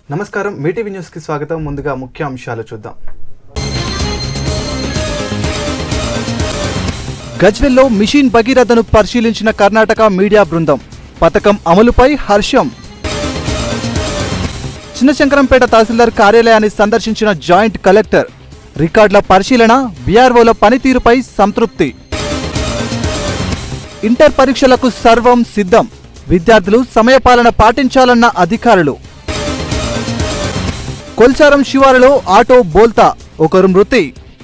నమస్కారం మీటీవీ న్యూస్కి స్వాగతం ముందుగా ముఖ్య అంశాలు చూద్దాం గజ్వెల్లో మిషన్ భగీరథను పరిశీలించిన కర్ణాటక మీడియా బృందం పథకం అమలుపై హర్షం చిన్నశంకరంపేట తహసీల్దార్ కార్యాలయాన్ని సందర్శించిన జాయింట్ కలెక్టర్ రికార్డుల పరిశీలన బీఆర్ఓల పనితీరుపై సంతృప్తి ఇంటర్ పరీక్షలకు సర్వం సిద్ధం విద్యార్థులు సమయపాలన పాటించాలన్న అధికారులు కొల్చారం శివారులో ఆటో బోల్తా ఒకరు మృతి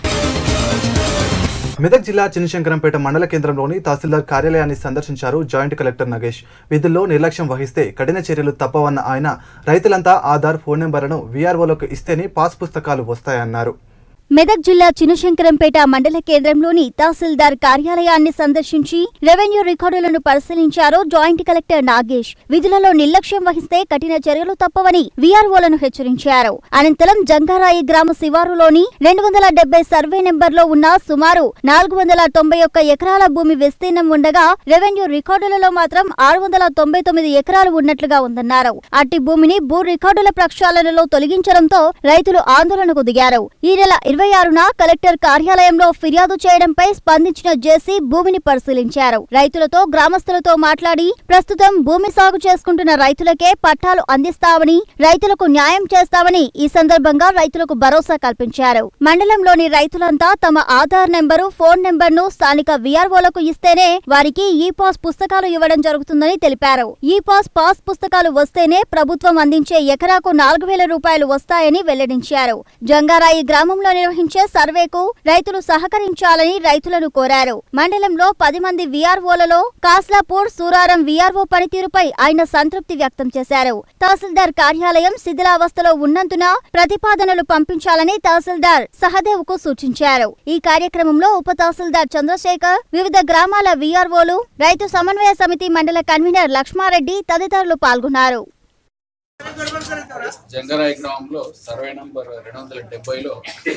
మెదక్ జిల్లా చిన్నశంకరంపేట మండల కేంద్రంలోని తహసీల్దార్ కార్యాలయాన్ని సందర్శించారు జాయింట్ కలెక్టర్ నగేష్ విధుల్లో నిర్లక్ష్యం వహిస్తే కఠిన చర్యలు తప్పవన్న ఆయన రైతులంతా ఆధార్ ఫోన్ నెంబర్లను వీఆర్ఓలకు ఇస్తేనే పాస్ పుస్తకాలు వస్తాయన్నారు మెదక్ జిల్లా చినశంకరంపేట మండల కేంద్రంలోని తహసీల్దార్ కార్యాలయాన్ని సందర్శించి రెవెన్యూ రికార్డులను పరిశీలించారు జాయింట్ కలెక్టర్ నాగేష్ విధులలో నిర్లక్ష్యం వహిస్తే కఠిన చర్యలు తప్పవని వీఆర్ఓలను హెచ్చరించారు అనంతరం జంగారాయి గ్రామ శివారులోని రెండు వందల డెబ్బై సర్వే నెంబర్లో ఉన్న సుమారు నాలుగు వందల తొంభై ఒక్క ఎకరాల భూమి విస్తీర్ణం ఉండగా రెవెన్యూ రికార్డులలో మాత్రం ఆరు వందల తొంభై తొమ్మిది ఎకరాలు ఉన్నట్లుగా ఉందన్నారు అట్టి భూమిని భూ రికార్డుల ప్రక్షాళనలో తొలగించడంతో రైతులు ఆందోళనకు దిగారు ఈ నెల ఇరవై ఆరున కలెక్టర్ కార్యాలయంలో ఫిర్యాదు చేయడంపై స్పందించిన జేసీ భూమిని పరిశీలించారు రైతులతో గ్రామస్తులతో మాట్లాడి ప్రస్తుతం భూమి సాగు చేసుకుంటున్న రైతులకే పట్టాలు అందిస్తామని రైతులకు న్యాయం చేస్తామని ఈ సందర్భంగా రైతులకు భరోసా కల్పించారు మండలంలోని రైతులంతా తమ ఆధార్ నెంబరు ఫోన్ నెంబర్ను స్థానిక వీఆర్ఓలకు ఇస్తేనే వారికి ఈ పాస్ పుస్తకాలు ఇవ్వడం జరుగుతుందని తెలిపారు ఈ పాస్ పాస్ పుస్తకాలు వస్తేనే ప్రభుత్వం అందించే ఎకరాకు నాలుగు వేల రూపాయలు వస్తాయని వెల్లడించారు జంగారాయి గ్రామంలో నిర్వహించే సర్వేకు రైతులు సహకరించాలని రైతులను కోరారు మండలంలో పది మంది వీఆర్ఓలలో కాస్లాపూర్ సూరారం వీఆర్ఓ పనితీరుపై ఆయన సంతృప్తి వ్యక్తం చేశారు తహసీల్దార్ కార్యాలయం శిథిలావస్థలో ఉన్నందున ప్రతిపాదనలు పంపించాలని తహసీల్దార్ సహదేవ్ కు సూచించారు ఈ కార్యక్రమంలో ఉప తహసీల్దార్ చంద్రశేఖర్ వివిధ గ్రామాల వీఆర్ఓలు రైతు సమన్వయ సమితి మండల కన్వీనర్ లక్ష్మారెడ్డి తదితరులు పాల్గొన్నారు జంగరాయి గ్రామంలో సర్వే నంబర్ రెండు వందల డెబ్బైలో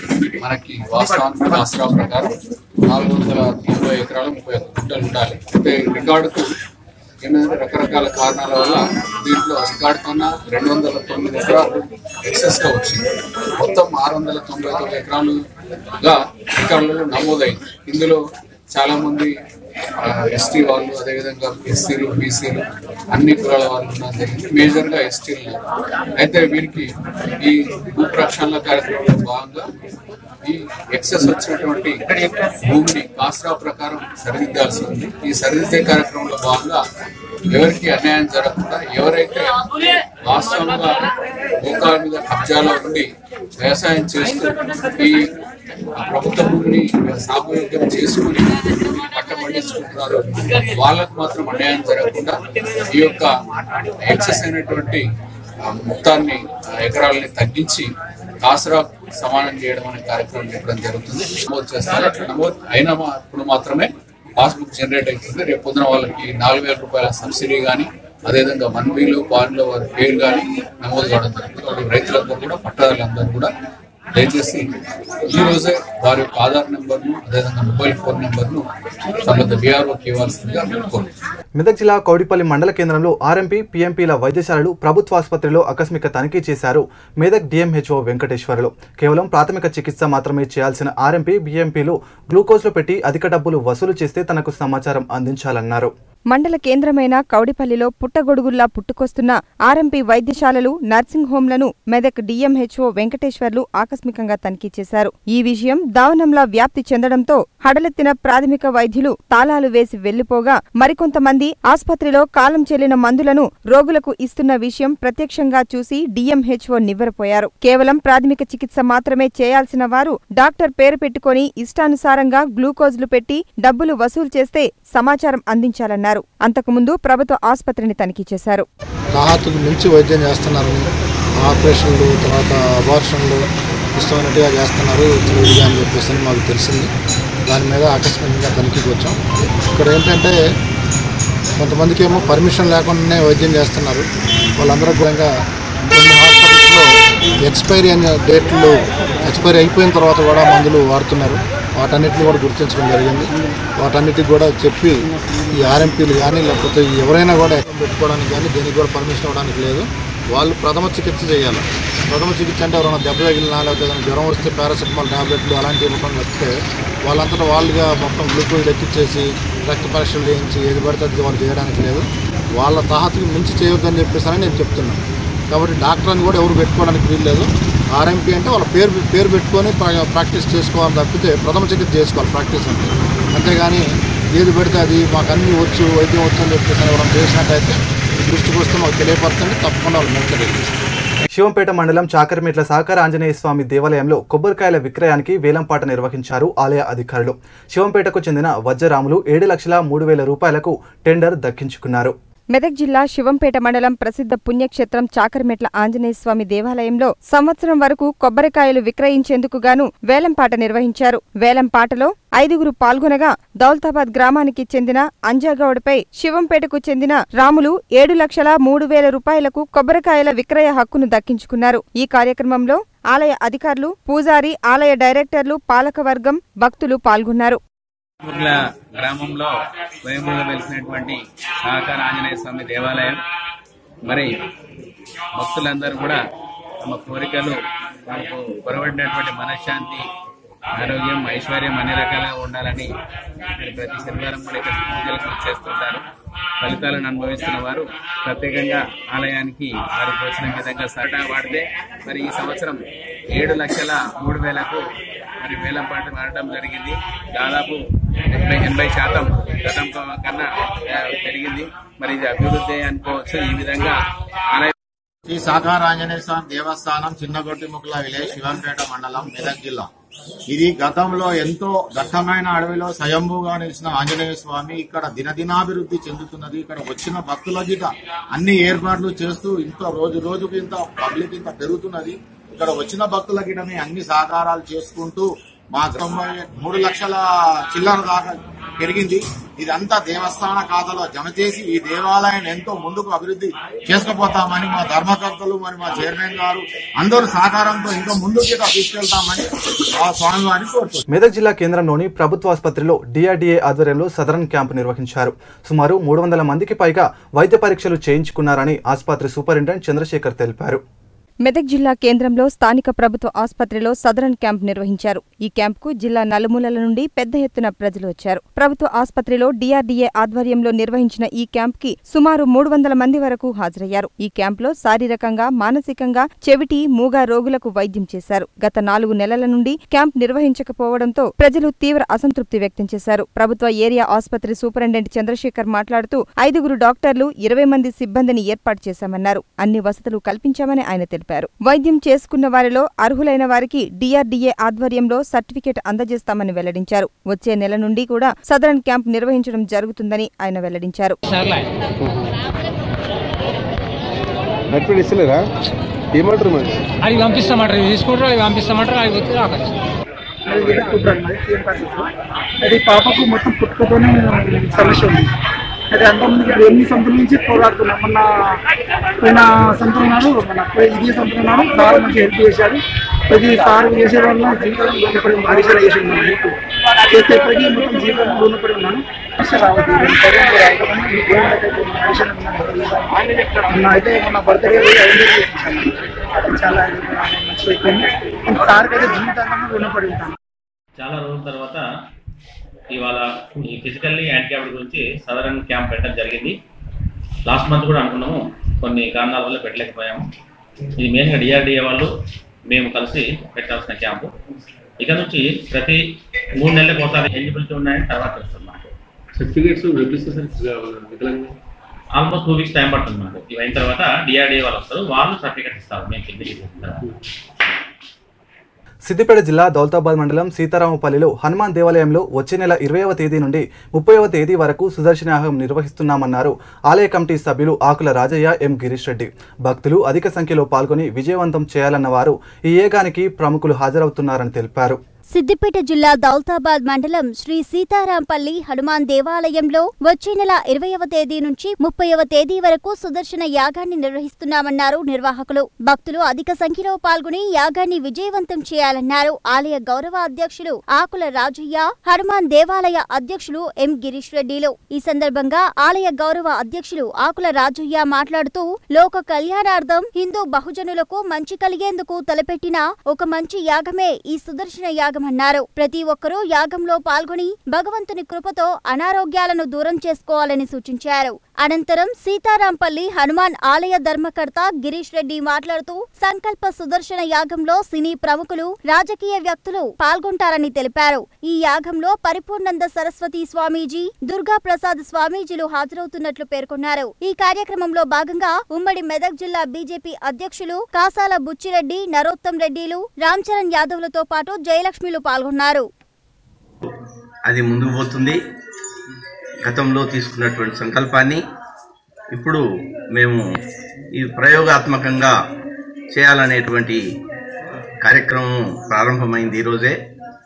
మనకి వాస్తవానికి వాస్తవం ప్రకారం నాలుగు వందల తొంభై ఎకరాలు ముప్పై ఒక్క గుంటలు ఉండాలి అయితే రికార్డుకు ఏంటంటే రకరకాల కారణాల వల్ల దీంట్లో రికార్డు కన్నా రెండు వందల తొమ్మిది ఎకరాలు ఎక్సెస్గా వచ్చింది మొత్తం ఆరు వందల తొంభై తొమ్మిది ఎకరాలుగా రికార్డులలో నమోదైంది ఇందులో చాలా మంది ఎస్టీ వాళ్ళు అదేవిధంగా ఎస్సీలు బీసీలు అన్ని కులాల వాళ్ళు ఉండడం జరిగింది మేజర్ గా ఎస్టీలు అయితే వీరికి ఈ భూ ప్రక్షాళన కార్యక్రమంలో భాగంగా ఈ ఎక్సెస్ వచ్చినటువంటి భూమిని కాస్రా ప్రకారం సరిదిద్దాల్సి ఉంది ఈ సరిదిద్దే కార్యక్రమంలో భాగంగా ఎవరికి అన్యాయం జరగకుండా ఎవరైతే వాస్తవంగా భూకాల మీద కబ్జాలో ఉండి వ్యవసాయం చేస్తూ ఈ ప్రభుత్వ భూమిని సాగుయోగ్యం చేసుకుని పంట పండించుకుంటున్నారు వాళ్ళకు మాత్రం అన్యాయం జరగకుండా ఈ యొక్క ఎక్సెస్ అయినటువంటి ఆ, మొత్తాన్ని ఆ, ఎకరాలని తగ్గించి కాసరా సమానం చేయడం అనే కార్యక్రమం చెప్పడం జరుగుతుంది నమోదు చేస్తారు అట్లా నమోదు అయిన మా- ఇప్పుడు మాత్రమే పాస్బుక్ జనరేట్ అవుతుంది రేపు పొద్దున వాళ్ళకి నాలుగు వేల రూపాయల సబ్సిడీ కానీ అదేవిధంగా మన్వీలు పాన్లో వారి పేరు కానీ నమోదు కావడం జరుగుతుంది వాళ్ళు రైతులందరూ కూడా పట్టాదారులందరూ కూడా దయచేసి ఈ రోజే వారి యొక్క ఆధార్ నెంబర్ను అదేవిధంగా మొబైల్ ఫోన్ నెంబర్ను సంబంధిత బీఆర్ఓకి ఇవ్వాల్సిందిగా కోరుతున్నాను మెదక్ జిల్లా కౌడిపల్లి మండల కేంద్రంలో ఆర్ఎంపీ పీఎంపీల వైద్యశాలలు ప్రభుత్వ ఆసుపత్రిలో ఆకస్మిక తనిఖీ చేశారు మెదక్ డిఎంహెచ్ఓ వెంకటేశ్వర్లు కేవలం ప్రాథమిక చికిత్స మాత్రమే చేయాల్సిన ఆర్ఎంపీ బీఎంపీలు గ్లూకోజ్లో పెట్టి అధిక డబ్బులు వసూలు చేస్తే తనకు సమాచారం అందించాలన్నారు మండల కేంద్రమైన కౌడిపల్లిలో పుట్టగొడుగుల్లా పుట్టుకొస్తున్న ఆర్ఎంపీ వైద్యశాలలు నర్సింగ్ హోంలను మెదక్ డీఎంహెచ్ఓ వెంకటేశ్వర్లు ఆకస్మికంగా తనిఖీ చేశారు ఈ విషయం దావనంలా వ్యాప్తి చెందడంతో హడలెత్తిన ప్రాథమిక వైద్యులు తాళాలు వేసి వెళ్లిపోగా మరికొంతమంది ఆసుపత్రిలో కాలం చెల్లిన మందులను రోగులకు ఇస్తున్న విషయం ప్రత్యక్షంగా చూసి డీఎంహెచ్ఓ నివ్వెరపోయారు కేవలం ప్రాథమిక చికిత్స మాత్రమే చేయాల్సిన వారు డాక్టర్ పేరు పెట్టుకొని ఇష్టానుసారంగా గ్లూకోజ్లు పెట్టి డబ్బులు వసూలు చేస్తే సమాచారం అందించాలన్నారు అంతకుముందు ప్రభుత్వ ఆసుపత్రిని తనిఖీ చేశారు తాహతుకు మించి వైద్యం చేస్తున్నారని ఆపరేషన్లు తర్వాత అబార్షన్లు ఇష్టమైనట్టుగా చేస్తున్నారు విడిగా అని చెప్పేసి అని మాకు తెలిసింది దాని మీద ఆకస్మికంగా తనిఖీకి వచ్చాం ఇక్కడ ఏంటంటే కొంతమందికి ఏమో పర్మిషన్ లేకుండానే వైద్యం చేస్తున్నారు వాళ్ళందరూ కూడా కొన్ని హాస్పిటల్స్లో ఎక్స్పైరీ అనే డేట్లు ఎక్స్పైరీ అయిపోయిన తర్వాత కూడా మందులు వాడుతున్నారు వాటన్నిటిని కూడా గుర్తించడం జరిగింది వాటన్నిటికి కూడా చెప్పి ఈ ఆర్ఎంపీలు కానీ లేకపోతే ఈ ఎవరైనా కూడా అకౌంట్ పెట్టుకోవడానికి కానీ దేనికి కూడా పర్మిషన్ ఇవ్వడానికి లేదు వాళ్ళు ప్రథమ చికిత్స చేయాలి ప్రథమ చికిత్స అంటే ఎవరైనా దెబ్బ తగిలినా లేకపోతే ఏదైనా జ్వరం వస్తే పారాసెటమాల్ టాబ్లెట్లు అలాంటివి ఇవ్వడం చెప్తే వాళ్ళంతటా వాళ్ళుగా మొత్తం గ్లూకోజ్ ఎక్కిచ్చేసి రక్త పరీక్షలు చేయించి ఏది పడితే అది వాళ్ళు చేయడానికి లేదు వాళ్ళ తాహతకి మించి చేయొద్దని చెప్పేసి అని నేను చెప్తున్నాను కాబట్టి డాక్టర్ అని కూడా ఎవరు పెట్టుకోవడానికి వీల్లేదు ఆర్ఎంపీ అంటే వాళ్ళ పేరు పేరు పెట్టుకొని ప్రా- ప్రాక్టీస్ చేసుకోవాలి తప్పితే ప్రథమ చికిత్స చేసుకోవాలి ప్రాక్టీస్ అంటే అంతేగాని ఏది పెడితే అది మాకు అన్నీ వచ్చు వైద్యం వచ్చు అని చెప్పేసి ఎవరైనా చేసినట్టయితే దృష్టికి వస్తే మాకు తెలియపరచండి తప్పకుండా వాళ్ళు మెచ్చలేదు శివంపేట మండలం చాకరమిట్ల సహకార ఆంజనేయ స్వామి దేవాలయంలో కొబ్బరికాయల విక్రయానికి వేలంపాట నిర్వహించారు ఆలయ అధికారులు శివంపేటకు చెందిన వజ్రరాములు ఏడు లక్షల మూడు వేల రూపాయలకు టెండర్ దక్కించుకున్నారు మెదక్ జిల్లా శివంపేట మండలం ప్రసిద్ధ పుణ్యక్షేత్రం చాకరిమెట్ల ఆంజనేయ స్వామి దేవాలయంలో సంవత్సరం వరకు కొబ్బరికాయలు విక్రయించేందుకు గాను వేలంపాట నిర్వహించారు వేలంపాటలో ఐదుగురు పాల్గొనగా దౌలతాబాద్ గ్రామానికి చెందిన అంజాగౌడ్పై శివంపేటకు చెందిన రాములు ఏడు లక్షల మూడు వేల రూపాయలకు కొబ్బరికాయల విక్రయ హక్కును దక్కించుకున్నారు ఈ కార్యక్రమంలో ఆలయ అధికారులు పూజారి ఆలయ డైరెక్టర్లు పాలకవర్గం భక్తులు పాల్గొన్నారు ఊర్ల గ్రామంలో స్వయంభూగా వెలిసినటువంటి సహకార ఆంజనేయ స్వామి దేవాలయం మరి భక్తులందరూ కూడా తమ కోరికలు తమకు పొరబడినటువంటి మనశ్శాంతి ఆరోగ్యం ఐశ్వర్యం అన్ని రకాలుగా ఉండాలని మరి ప్రతి శనివారం కూడా ఇక్కడ పూజలకు చేస్తుంటారు ఫలితాలను అనుభవిస్తున్న వారు ప్రత్యేకంగా ఆలయానికి వారు తోచిన విధంగా సరదా వాడితే మరి ఈ సంవత్సరం ఏడు లక్షల మూడు వేలకు మరి వేలం పాట మారడం జరిగింది దాదాపు ఎనభై ఎనభై శాతం గతం కన్నా ఆ, పెరిగింది మరి ఇది అభివృద్ధి అనుకోవచ్చు ఈ విధంగా ఆలయ శ్రీ సాకార ఆంజనేయ స్వామి దేవస్థానం చిన్నగొట్టిముకుల విలేజ్ శివంపేట మండలం మెదక్ జిల్లా ఇది గతంలో ఎంతో దట్టమైన అడవిలో స్వయంభూగా నిలిచిన ఆంజనేయ స్వామి ఇక్కడ దినదినాభివృద్ధి చెందుతున్నది ఇక్కడ వచ్చిన భక్తుల గిట అన్ని ఏర్పాట్లు చేస్తూ ఇంత రోజు రోజుకు ఇంత పబ్లిక్ ఇంత పెరుగుతున్నది ఇక్కడ వచ్చిన భక్తుల గిటని అన్ని సహకారాలు చేసుకుంటూ మా తొంభై మూడు లక్షల చిల్లర దాకా పెరిగింది ఇదంతా దేవస్థాన ఖాతాలో జమ చేసి ఈ దేవాలయాన్ని ఎంతో ముందుకు అభివృద్ధి చేసుకుపోతామని మా ధర్మకర్తలు మరి మా చైర్మన్ గారు అందరూ సహకారంతో ఇంకా ముందుకు ఇక తీసుకెళ్తామని ఆ స్వామివారిని కోరుతున్నాం మెదక్ జిల్లా కేంద్రంలోని ప్రభుత్వ ఆసుపత్రిలో డిఆర్డీఏ ఆధ్వర్యంలో సదరన్ క్యాంపు నిర్వహించారు సుమారు మూడు వందల మందికి పైగా వైద్య పరీక్షలు చేయించుకున్నారని ఆసుపత్రి సూపరింటెండెంట్ చంద్రశేఖర్ తెలిపారు మెదక్ జిల్లా కేంద్రంలో స్థానిక ప్రభుత్వ ఆసుపత్రిలో సదరన్ క్యాంప్ నిర్వహించారు ఈ క్యాంపుకు జిల్లా నలుమూలల నుండి పెద్ద ఎత్తున ప్రజలు వచ్చారు ప్రభుత్వ ఆసుపత్రిలో డిఆర్డీఏ ఆధ్వర్యంలో నిర్వహించిన ఈ క్యాంప్కి సుమారు మూడు వందల మంది వరకు హాజరయ్యారు ఈ క్యాంపులో శారీరకంగా మానసికంగా చెవిటి మూగ రోగులకు వైద్యం చేశారు గత నాలుగు నెలల నుండి క్యాంప్ నిర్వహించకపోవడంతో ప్రజలు తీవ్ర అసంతృప్తి వ్యక్తం చేశారు ప్రభుత్వ ఏరియా ఆసుపత్రి సూపరింటెండెంట్ చంద్రశేఖర్ మాట్లాడుతూ ఐదుగురు డాక్టర్లు ఇరవై మంది సిబ్బందిని ఏర్పాటు చేశామన్నారు అన్ని వసతులు కల్పించామని ఆయన తెలిపారు వైద్యం చేసుకున్న వారిలో అర్హులైన వారికి డిఆర్డీఏ ఆధ్వర్యంలో సర్టిఫికేట్ అందజేస్తామని వెల్లడించారు వచ్చే నెల నుండి కూడా సదరన్ క్యాంప్ నిర్వహించడం జరుగుతుందని ఆయన వెల్లడించారు సర్టిఫికేట్ ఇస్తలేరా ఏమంటారు మరి అది పంపిస్తామంటారు ఇవి తీసుకుంటారు అవి పంపిస్తామంటారు అవి వచ్చి రావచ్చు అది వినయ్ కుట్రాన్ మరి సీఎం కాలేజ్లో అది పాపకు మొత్తం పుట్టుకతోనే సమస్య ఉంది అది అంతకుముందు ఇక్కడ ఎన్ని సంవత్సరాల నుంచి పోరాడుతున్నాం మొన్న పోయిన సంవత్సరం నాడు మన పోయి- ఇదే సంవత్సరం నాడు సార్ మంచి హెల్ప్ చేశారు ప్రతి సార్ చేసే వల్ల జీవితం రుణపడి ఆడిషన్ చేసి ఉన్నాను హెల్ప్ చేస్తే ఇప్పటికీ మొత్తం జీవితం రుణపడి ఉన్నాను సమస్య రావద్దు ఈ కరోనా రావడం ఈ దేవుళ్ళకి అయితే మన ఆడిషన్ ఉన్నాను. మొన్న అయితే మొన్న బర్త్డే ఐదు చాలా మంచిగా అయిపోయింది సార్కి అయితే జీవితాంతం రుణపడి ఉంటాను చాలా రోజుల తర్వాత ఇవాళ ఈ ఫిజికల్లీ హ్యాండిక్యాప్డ్ గురించి సదరన్ క్యాంప్ పెట్టడం జరిగింది లాస్ట్ మంత్ కూడా అనుకున్నాము కొన్ని కారణాల వల్ల పెట్టలేకపోయాము ఇది మెయిన్గా డిఆర్డిఏ వాళ్ళు మేము కలిసి పెట్టాల్సిన క్యాంపు ఇక నుంచి ప్రతి మూడు నెలలకు ఒకసారి ఎలిజిబిలిటీ ఉన్నాయని తర్వాత తెలుస్తుంది మాకు సర్టిఫికేట్స్ రెప్లికేషన్ వికలాంగ ఆల్మోస్ట్ టూ వీక్స్ టైం పడుతుంది మాకు ఇవి అయిన తర్వాత డిఆర్డిఏ వాళ్ళు వస్తారు వాళ్ళు సర్టిఫికేట్ ఇస్తారు మేము సిగ్నేచర్ చేసిన తర్వాత సిద్దిపేట జిల్లా దౌలతాబాద్ మండలం సీతారామపల్లిలో హనుమాన్ దేవాలయంలో వచ్చే నెల ఇరవైవ తేదీ నుండి ముప్పైవ తేదీ వరకు సుదర్శనాహం నిర్వహిస్తున్నామన్నారు ఆలయ కమిటీ సభ్యులు ఆకుల రాజయ్య ఎం గిరీష్ రెడ్డి భక్తులు అధిక సంఖ్యలో పాల్గొని విజయవంతం చేయాలన్న వారు ఈ ఏగానికి ప్రముఖులు హాజరవుతున్నారని తెలిపారు సిద్దిపేట జిల్లా దౌలతాబాద్ మండలం శ్రీ సీతారాంపల్లి హనుమాన్ దేవాలయంలో వచ్చే నెల ఇరవయవ తేదీ నుంచి ముప్పైవ తేదీ వరకు సుదర్శన యాగాన్ని నిర్వహిస్తున్నామన్నారు నిర్వాహకులు భక్తులు అధిక సంఖ్యలో పాల్గొని యాగాన్ని విజయవంతం చేయాలన్నారు ఆలయ గౌరవ అధ్యక్షులు ఆకుల రాజయ్య హనుమాన్ దేవాలయ అధ్యక్షులు ఎం గిరీష్ రెడ్డిలు ఈ సందర్భంగా ఆలయ గౌరవ అధ్యక్షులు ఆకుల రాజయ్య మాట్లాడుతూ లోక కళ్యాణార్థం హిందూ బహుజనులకు మంచి కలిగేందుకు తలపెట్టిన ఒక మంచి యాగమే ఈ సుదర్శన యాగమన్నారు ప్రతి ఒక్కరూ యాగంలో పాల్గొని భగవంతుని కృపతో అనారోగ్యాలను దూరం చేసుకోవాలని సూచించారు అనంతరం సీతారాంపల్లి హనుమాన్ ఆలయ ధర్మకర్త గిరీష్ రెడ్డి మాట్లాడుతూ సంకల్ప సుదర్శన యాగంలో సినీ ప్రముఖులు రాజకీయ వ్యక్తులు పాల్గొంటారని తెలిపారు ఈ యాగంలో పరిపూర్ణంద సరస్వతి స్వామీజీ దుర్గా ప్రసాద్ స్వామీజీలు హాజరవుతున్నట్లు పేర్కొన్నారు ఈ కార్యక్రమంలో భాగంగా ఉమ్మడి మెదక్ జిల్లా బీజేపీ అధ్యక్షులు కాసాల బుచ్చిరెడ్డి నరోత్తం రెడ్డిలు రామ్ చరణ్ యాదవ్లతో పాటు జయలక్ష్మిలు పాల్గొన్నారు అది ముందుకు పోతుంది గతంలో తీసుకున్నటువంటి సంకల్పాన్ని ఇప్పుడు మేము ఈ ప్రయోగాత్మకంగా చేయాలనేటువంటి కార్యక్రమం ప్రారంభమైంది ఈరోజే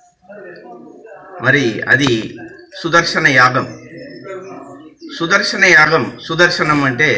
మరి అది సుదర్శన యాగం సుదర్శన యాగం సుదర్శనం అంటే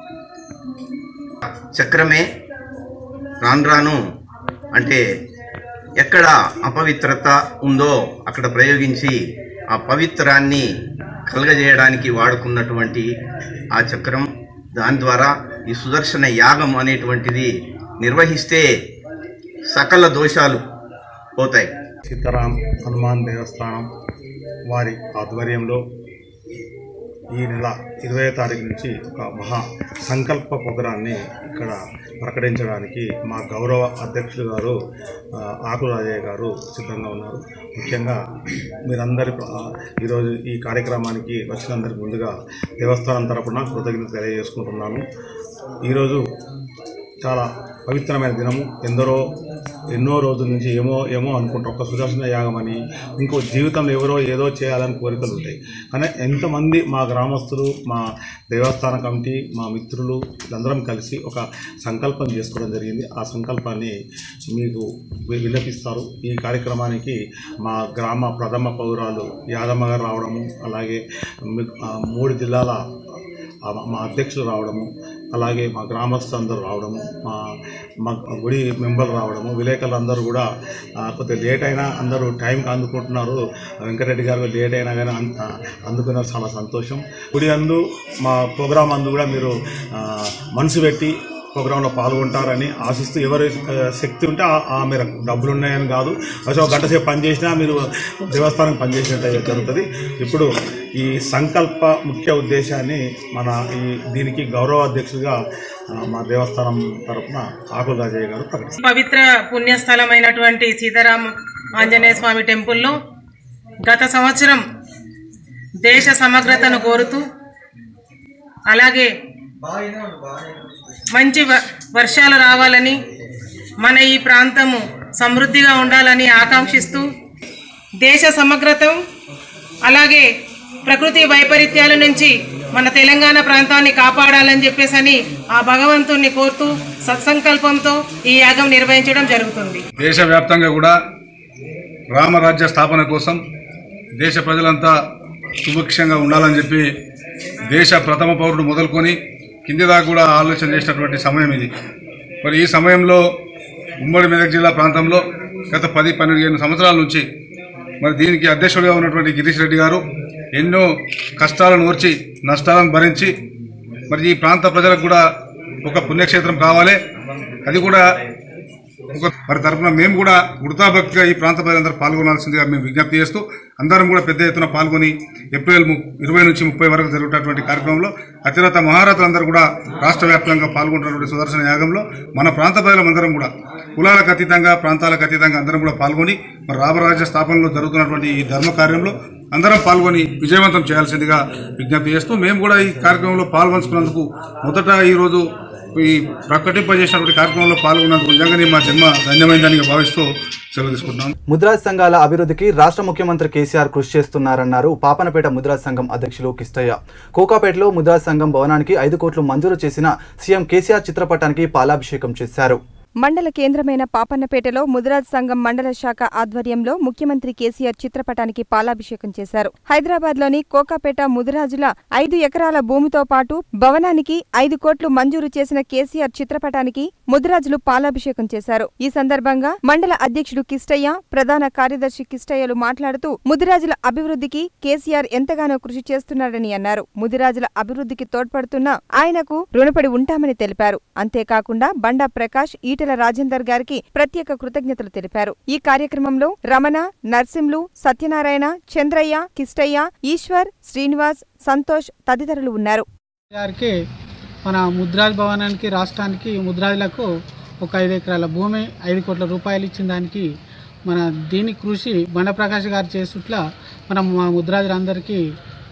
చక్రమే రాను రాను అంటే ఎక్కడ అపవిత్రత ఉందో అక్కడ ప్రయోగించి ఆ పవిత్రాన్ని కలగజేయడానికి వాడుకున్నటువంటి ఆ చక్రం దాని ద్వారా ఈ సుదర్శన యాగం అనేటువంటిది నిర్వహిస్తే సకల దోషాలు పోతాయి సీతారాం హనుమాన్ దేవస్థానం వారి ఆధ్వర్యంలో ఈ నెల ఇరవై తారీఖు నుంచి ఒక మహా సంకల్ప ప్రోగ్రాన్ని ఇక్కడ ప్రకటించడానికి మా గౌరవ అధ్యక్షులు గారు ఆ, ఆకుల రాజయ్య గారు సిద్ధంగా ఉన్నారు ముఖ్యంగా మీరందరి ఆ, ఈరోజు ఈ కార్యక్రమానికి వచ్చినందరికి ముందుగా దేవస్థానం తరపున కృతజ్ఞత తెలియజేసుకుంటున్నాను ఈరోజు చాలా పవిత్రమైన దినము ఎందరో ఎన్నో రోజుల నుంచి ఏమో ఏమో అనుకుంటాం ఒక సుదర్శన యాగం అని ఇంకో జీవితంలో ఎవరో ఏదో చేయాలని కోరికలు ఉంటాయి కానీ ఎంతమంది మా గ్రామస్తులు మా దేవస్థాన కమిటీ మా మిత్రులు వీళ్ళందరం కలిసి ఒక సంకల్పం చేసుకోవడం జరిగింది ఆ సంకల్పాన్ని మీకు వి- విన్నపిస్తారు ఈ కార్యక్రమానికి మా గ్రామ ప్రథమ పౌరాలు యాదమ్మ గారు రావడము అలాగే మీ- ఆ మూడు జిల్లాల ఆ మా అధ్యక్షులు రావడము అలాగే మా గ్రామస్తులు అందరూ రావడము మా మా గుడి మెంబర్లు రావడము విలేకరులు అందరూ కూడా ఆ, కొద్దిగా లేట్ అయినా అందరూ టైంకి అందుకుంటున్నారు వెంకటరెడ్డి గారు లేట్ అయినా కానీ అంత అందుకున్నారు చాలా సంతోషం గుడి అందు మా ప్రోగ్రాం అందు కూడా మీరు ఆ, మనసు పెట్టి ప్రోగ్రాంలో పాల్గొంటారని ఆశిస్తూ ఎవరి ఆ, శక్తి ఉంటే ఆ- ఆ మేరకు డబ్బులు ఉన్నాయని కాదు అసలు ఒక గంట సేపు పనిచేసినా మీరు దేవస్థానం పనిచేసినట్టు జరుగుతుంది ఇప్పుడు ఈ సంకల్ప ముఖ్య ఉద్దేశాన్ని మన ఈ దీనికి గౌరవ అధ్యక్షుడిగా ఆ, మా దేవస్థానం తరపున ఆకుల రాజయ్య గారు ప్రకటిస్తారు పవిత్ర పుణ్యస్థలమైనటువంటి సీతారాం ఆంజనేయ స్వామి టెంపుల్లో గత సంవత్సరం దేశ సమగ్రతను కోరుతూ అలాగే మంచి వ- వర్షాలు రావాలని మన ఈ ప్రాంతము సమృద్ధిగా ఉండాలని ఆకాంక్షిస్తూ దేశ సమగ్రతం అలాగే ప్రకృతి వైపరీత్యాల నుంచి మన తెలంగాణ ప్రాంతాన్ని కాపాడాలని చెప్పేసని ఆ భగవంతుణ్ణి కోరుతూ సత్సంకల్పంతో ఈ యాగం నిర్వహించడం జరుగుతుంది దేశవ్యాప్తంగా కూడా రామరాజ్య స్థాపన కోసం దేశ ప్రజలంతా సుభిక్షంగా ఉండాలని చెప్పి దేశ ప్రథమ పౌరుడు మొదలుకొని కింది దాకా కూడా ఆలోచన చేసినటువంటి సమయం ఇది మరి ఈ సమయంలో ఉమ్మడి మెదక్ జిల్లా ప్రాంతంలో గత పది పన్నెండు సంవత్సరాల నుంచి మరి దీనికి అధ్యక్షుడిగా ఉన్నటువంటి గిరీష్ రెడ్డి గారు ఎన్నో కష్టాలను ఓర్చి నష్టాలను భరించి మరి ఈ ప్రాంత ప్రజలకు కూడా ఒక పుణ్యక్షేత్రం కావాలి అది కూడా ఒక వారి తరఫున మేము కూడా వృతాభక్తిగా ఈ ప్రాంత ప్రజలందరూ పాల్గొనాల్సిందిగా మేము విజ్ఞప్తి చేస్తూ అందరం కూడా పెద్ద ఎత్తున పాల్గొని ఏప్రిల్ ము- ఇరవై నుంచి ముప్పై వరకు జరుగుతున్నటువంటి కార్యక్రమంలో అత్యున్నత మహారథులందరూ కూడా రాష్ట్ర వ్యాప్తంగా పాల్గొంటున్నటువంటి సుదర్శన యాగంలో మన ప్రాంత ప్రజలందరం కూడా కులాలకు అతీతంగా ప్రాంతాలకు అతీతంగా అందరం కూడా పాల్గొని మరి రామరాజ్య స్థాపనలో జరుగుతున్నటువంటి ఈ ధర్మ కార్యంలో అందరం పాల్గొని విజయవంతం చేయాల్సిందిగా విజ్ఞప్తి చేస్తూ మేము కూడా ఈ కార్యక్రమంలో పాల్గొంచుకున్నందుకు మొదట ఈరోజు ఈ ప్రకటింపజేసినటువంటి కార్యక్రమంలో పాల్గొన్నందుకు నిజంగానే మా జన్మ ధన్యమైందని భావిస్తూ సెలవు తీసుకుంటున్నాం ముద్రాజ్ సంఘాల అభివృద్ధికి రాష్ట్ర ముఖ్యమంత్రి కేసీఆర్ కృషి చేస్తున్నారన్నారు పాపనపేట ముద్రాజ్ సంఘం అధ్యక్షులు కిష్టయ్య కోకాపేటలో ముద్రాజ్ సంఘం భవనానికి ఐదు కోట్లు మంజూరు చేసిన సీఎం కేసీఆర్ చిత్రపటానికి పాలాభిషేకం చేశారు మండల కేంద్రమైన పాపన్నపేటలో ముదిరాజ్ సంఘం మండల శాఖ ఆధ్వర్యంలో ముఖ్యమంత్రి కేసీఆర్ చిత్రపటానికి పాలాభిషేకం చేశారు హైదరాబాద్లోని కోకాపేట ముదిరాజుల ఐదు ఎకరాల భూమితో పాటు భవనానికి ఐదు కోట్లు మంజూరు చేసిన కేసీఆర్ చిత్రపటానికి ముదిరాజులు పాలాభిషేకం చేశారు ఈ సందర్భంగా మండల అధ్యక్షుడు కిష్టయ్య ప్రధాన కార్యదర్శి కిష్టయ్యలు మాట్లాడుతూ ముదిరాజుల అభివృద్ధికి కేసీఆర్ ఎంతగానో కృషి చేస్తున్నారని అన్నారు ముదిరాజుల అభివృద్ధికి తోడ్పడుతున్న ఆయనకు రుణపడి ఉంటామని తెలిపారు అంతేకాకుండా బండా ప్రకాష్ ఈటెల రాజేందర్ గారికి ప్రత్యేక కృతజ్ఞతలు తెలిపారు ఈ కార్యక్రమంలో రమణ నర్సింలు సత్యనారాయణ చంద్రయ్య కిష్టయ్య ఈశ్వర్ శ్రీనివాస్ సంతోష్ తదితరులు ఉన్నారు గారికి మన ముద్రాజ్ భవనానికి రాష్ట్రానికి ముద్రాజులకు ఒక ఐదు ఎకరాల భూమి ఐదు కోట్ల రూపాయలు ఇచ్చిన దానికి మన దీని కృషి బండప్రకాష్ గారు చేస్తుట్ల మనం మా ముద్రాజులందరికీ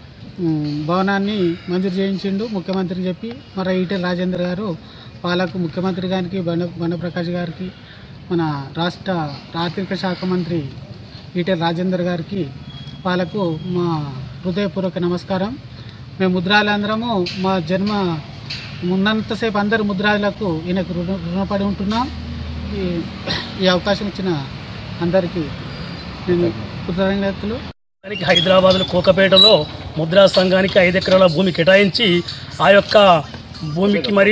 ఉమ్, భవనాన్ని మంజూరు చేయించిండు ముఖ్యమంత్రి చెప్పి మరి ఈటెల రాజేందర్ గారు వాళ్ళకు ముఖ్యమంత్రి గారికి బండ బండప్రకాష్ గారికి మన రాష్ట్ర ఆర్థిక శాఖ మంత్రి ఈటెల రాజేందర్ గారికి వాళ్ళకు మా హృదయపూర్వక నమస్కారం మేము ముద్రాలందరము మా జన్మ ఉన్నంతసేపు అందరు ముద్రాలకు ఈయనకు రుణ రుణపడి ఉంటున్నాం ఈ ఈ అవకాశం ఇచ్చిన అందరికీ నేను కృతజ్ఞతలు దానికి హైదరాబాద్లో కోకపేటలో ముద్రా సంఘానికి ఐదు ఎకరాల భూమి కేటాయించి ఆ యొక్క భూమికి మరి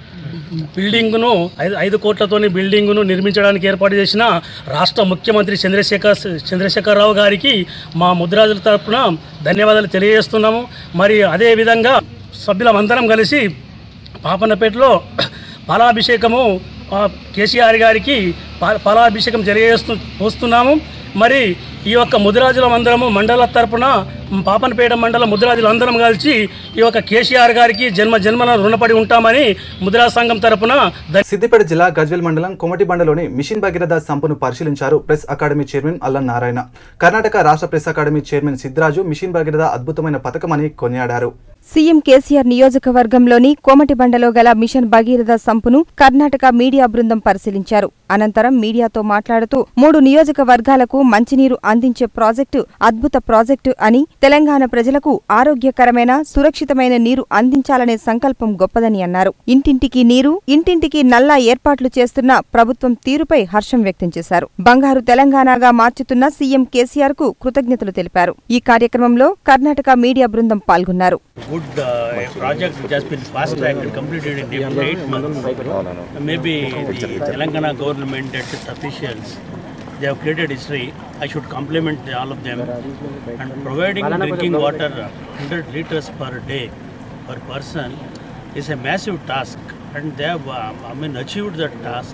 బిల్డింగ్ను ఐదు ఐదు కోట్లతోని బిల్డింగ్ను నిర్మించడానికి ఏర్పాటు చేసిన రాష్ట్ర ముఖ్యమంత్రి చంద్రశేఖర్ చంద్రశేఖరరావు గారికి మా ముద్రాజుల తరపున ధన్యవాదాలు తెలియజేస్తున్నాము మరి అదేవిధంగా సభ్యులమందరం కలిసి పాపన్నపేటలో పాలాభిషేకము ఆ, కేసీఆర్ గారికి పా- పాలాభిషేకం తెలియజేస్తూ పోస్తున్నాము మరి ఈ యొక్క ముదిరాజుల అందరము మండల తరపున పాపనపేట మండల ముదిరాజులు అందరం కలిసి ఈ యొక్క కేసీఆర్ గారికి జన్మ జన్మల రుణపడి ఉంటామని ముదిరాజ్ సంఘం తరపున సిద్దిపేట జిల్లా గజ్వెల్ మండలం కొమటిబండలోని మిషన్ భగీరథ సంపును పరిశీలించారు ప్రెస్ అకాడమీ చైర్మన్ అల్లం నారాయణ కర్ణాటక రాష్ట్ర press academy chairman Siddiraju Mission Bhagiratha అద్భుతమైన పథకమని కొనియాడారు సీఎం కేసీఆర్ నియోజకవర్గంలోని కోమటిబండలో గల మిషన్ భగీరథ సంపును కర్ణాటక మీడియా బృందం పరిశీలించారు అనంతరం మీడియాతో మాట్లాడుతూ మూడు నియోజకవర్గాలకు మంచినీరు అందించే ప్రాజెక్టు అద్భుత ప్రాజెక్టు అని తెలంగాణ ప్రజలకు ఆరోగ్యకరమైన సురక్షితమైన నీరు అందించాలనే సంకల్పం గొప్పదని అన్నారు ఇంటింటికి నీరు ఇంటింటికి నల్లా ఏర్పాట్లు చేస్తున్న ప్రభుత్వం తీరుపై హర్షం వ్యక్తం చేశారు బంగారు తెలంగాణగా మార్చుతున్న సీఎం కేసీఆర్ కు కృతజ్ఞతలు తెలిపారు ఈ కార్యక్రమంలో కర్ణాటక మీడియా బృందం పాల్గొన్నారు good uh, project which has been fast tracked and completed in eight eight months. Maybe the Telangana government and its officials, they have created history. I should compliment all of them. And providing drinking water, 100 liters per day per person, is a massive task. And they have, uh, I mean, achieved that task.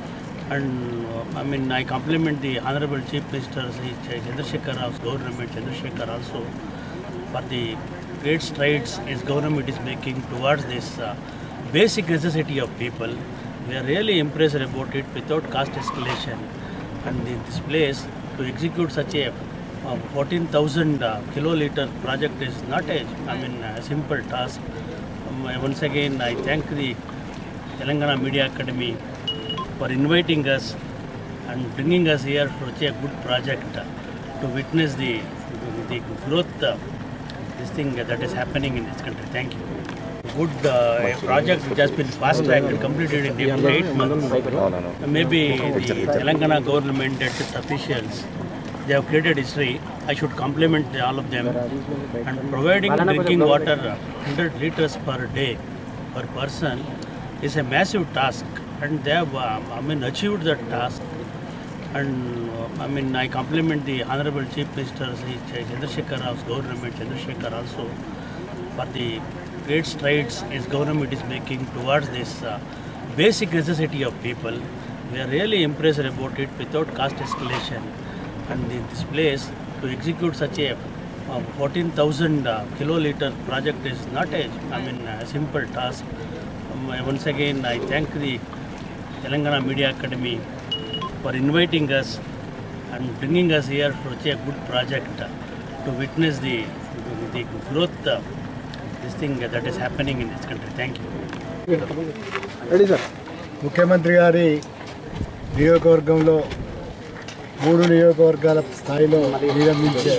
And uh, I mean, I compliment the Honorable Chief Minister, Sri Chandrasekhar Rao's government, Chandrasekhar also, for the great strides his government is making towards this uh, basic necessity of people. We are really impressed about it without cost escalation. And in this place, to execute such a uh, 14,000 uh, kiloliter project is not a, I mean, a simple task. Um, once again, I thank the Telangana Media Academy for inviting us and bringing us here for such a good project uh, to witness the, the growth, uh, this thing that is happening in this country. Thank you. Good uh, project which has been fast tracked and completed in eight eight months. Maybe the Telangana government and its officials, they have created history. I should compliment all of them. And providing drinking water, 100 liters per day per person, is a massive task. And they have, uh, I mean, achieved that task. And uh, I mean, I compliment the Honorable Chief Minister, Sri Chandrasekhar Rao's government, Chandrasekhar also, for the great strides his government is making towards this uh, basic necessity of people. We are really impressed about it without cost escalation. And in this place, to execute such a uh, 14,000 uh, kiloliter project is not a, I mean, a simple task. Um, once again, I thank the Telangana Media Academy for inviting us and bringing us here for such a good project uh, to witness the, the growth, uh, this thing that is happening in this country. Thank you. ముఖ్యమంత్రి గారి నియోజకవర్గంలో మూడు నియోజకవర్గాల స్థాయిలో నిర్మించే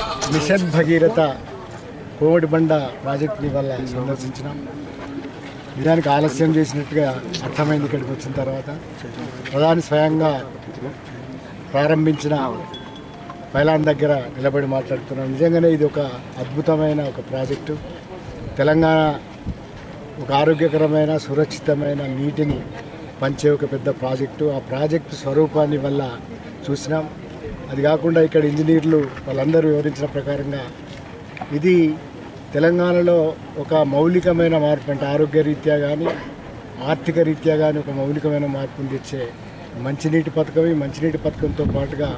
machine Bhagiratha Komatibanda ప్రాజెక్టుని వల్ల సందర్శించినాం నిజానికి ఆలస్యం చేసినట్టుగా అర్థమైంది ఇక్కడికి వచ్చిన తర్వాత ప్రధాని స్వయంగా ప్రారంభించిన పైలాన్ దగ్గర నిలబడి మాట్లాడుతున్నాం నిజంగానే ఇది ఒక అద్భుతమైన ఒక ప్రాజెక్టు తెలంగాణ ఒక ఆరోగ్యకరమైన సురక్షితమైన నీటిని పంచే ఒక పెద్ద ప్రాజెక్టు ఆ ప్రాజెక్టు స్వరూపాన్ని వల్ల చూసినాం అది కాకుండా ఇక్కడ ఇంజనీర్లు వాళ్ళందరూ వివరించిన ప్రకారంగా ఇది తెలంగాణలో ఒక మౌలికమైన మార్పు అంటే ఆరోగ్య రీత్యా కానీ ఆర్థిక రీత్యా కానీ ఒక మౌలికమైన మార్పును తెచ్చే మంచినీటి పథకం ఈ మంచినీటి పథకంతో పాటుగా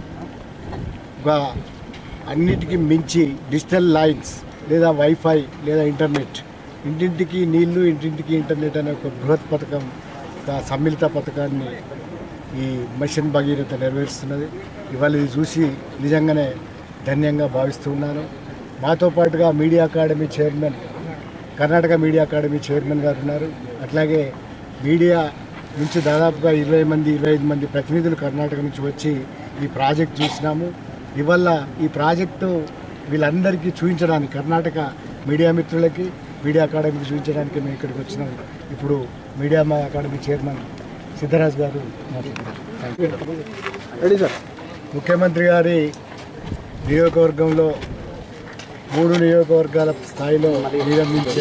ఒక అన్నిటికీ మించి డిజిటల్ లైన్స్ లేదా వైఫై లేదా ఇంటర్నెట్ ఇంటింటికి నీళ్లు ఇంటింటికి ఇంటర్నెట్ అనే ఒక బృహత్ పథకం ఒక సమ్మిళిత పథకాన్ని ఈ మిషన్ భగీరథ నెరవేరుస్తున్నది ఇవాళ ఇది చూసి నిజంగానే ధన్యంగా భావిస్తూ ఉన్నాను మాతో పాటుగా media academy chairman Karnataka media academy chairman గారు ఉన్నారు అట్లాగే మీడియా నుంచి దాదాపుగా ఇరవై మంది ఇరవై ఐదు మంది ప్రతినిధులు కర్ణాటక నుంచి వచ్చి ఈ ప్రాజెక్ట్ చూసినాము ఇవల్ల ఈ ప్రాజెక్టు వీళ్ళందరికీ చూపించడానికి కర్ణాటక మీడియా మిత్రులకి మీడియా అకాడమీకి చూపించడానికి మేము ఇక్కడికి వచ్చినాం ఇప్పుడు మీడియా మా అకాడమీ చైర్మన్ సిద్ధరాజ్ గారు మాట్లాడతారు ముఖ్యమంత్రి గారి నియోజకవర్గంలో మూడు నియోజకవర్గాల స్థాయిలో నిర్మించే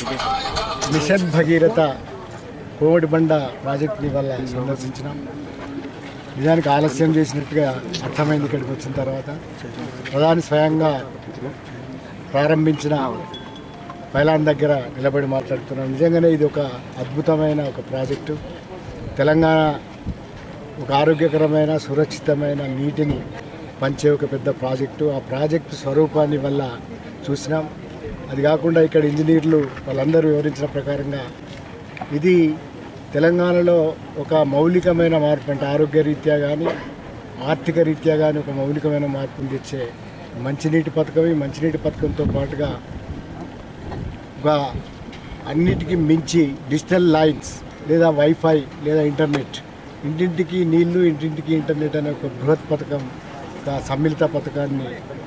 మిషన్ భగీరథ కోమటిబండ ప్రాజెక్టుని వల్ల సందర్శించినాం నిజానికి ఆలస్యం చేసినట్టుగా అర్థమైంది ఇక్కడికి వచ్చిన తర్వాత ప్రధాని స్వయంగా ప్రారంభించిన పైలాన్ దగ్గర నిలబడి మాట్లాడుతున్నాం నిజంగానే ఇది ఒక అద్భుతమైన ఒక ప్రాజెక్టు తెలంగాణ ఒక ఆరోగ్యకరమైన సురక్షితమైన నీటిని పంచే ఒక పెద్ద ప్రాజెక్టు ఆ ప్రాజెక్టు స్వరూపాన్ని వల్ల చూసినాం అది కాకుండా ఇక్కడ ఇంజనీర్లు వాళ్ళందరూ వివరించిన ప్రకారంగా ఇది తెలంగాణలో ఒక మౌలికమైన మార్పు అంటే ఆరోగ్య రీత్యా కానీ ఆర్థిక రీత్యా కానీ ఒక మౌలికమైన మార్పును తెచ్చే మంచినీటి పథకం ఈ మంచినీటి పథకంతో పాటుగా ఒక అన్నిటికీ మించి డిజిటల్ లైన్స్ లేదా వైఫై లేదా ఇంటర్నెట్ ఇంటింటికి నీళ్లు ఇంటింటికి ఇంటర్నెట్ అనే ఒక బృహత్ పథకం ఒక సమ్మిళిత పథకాన్ని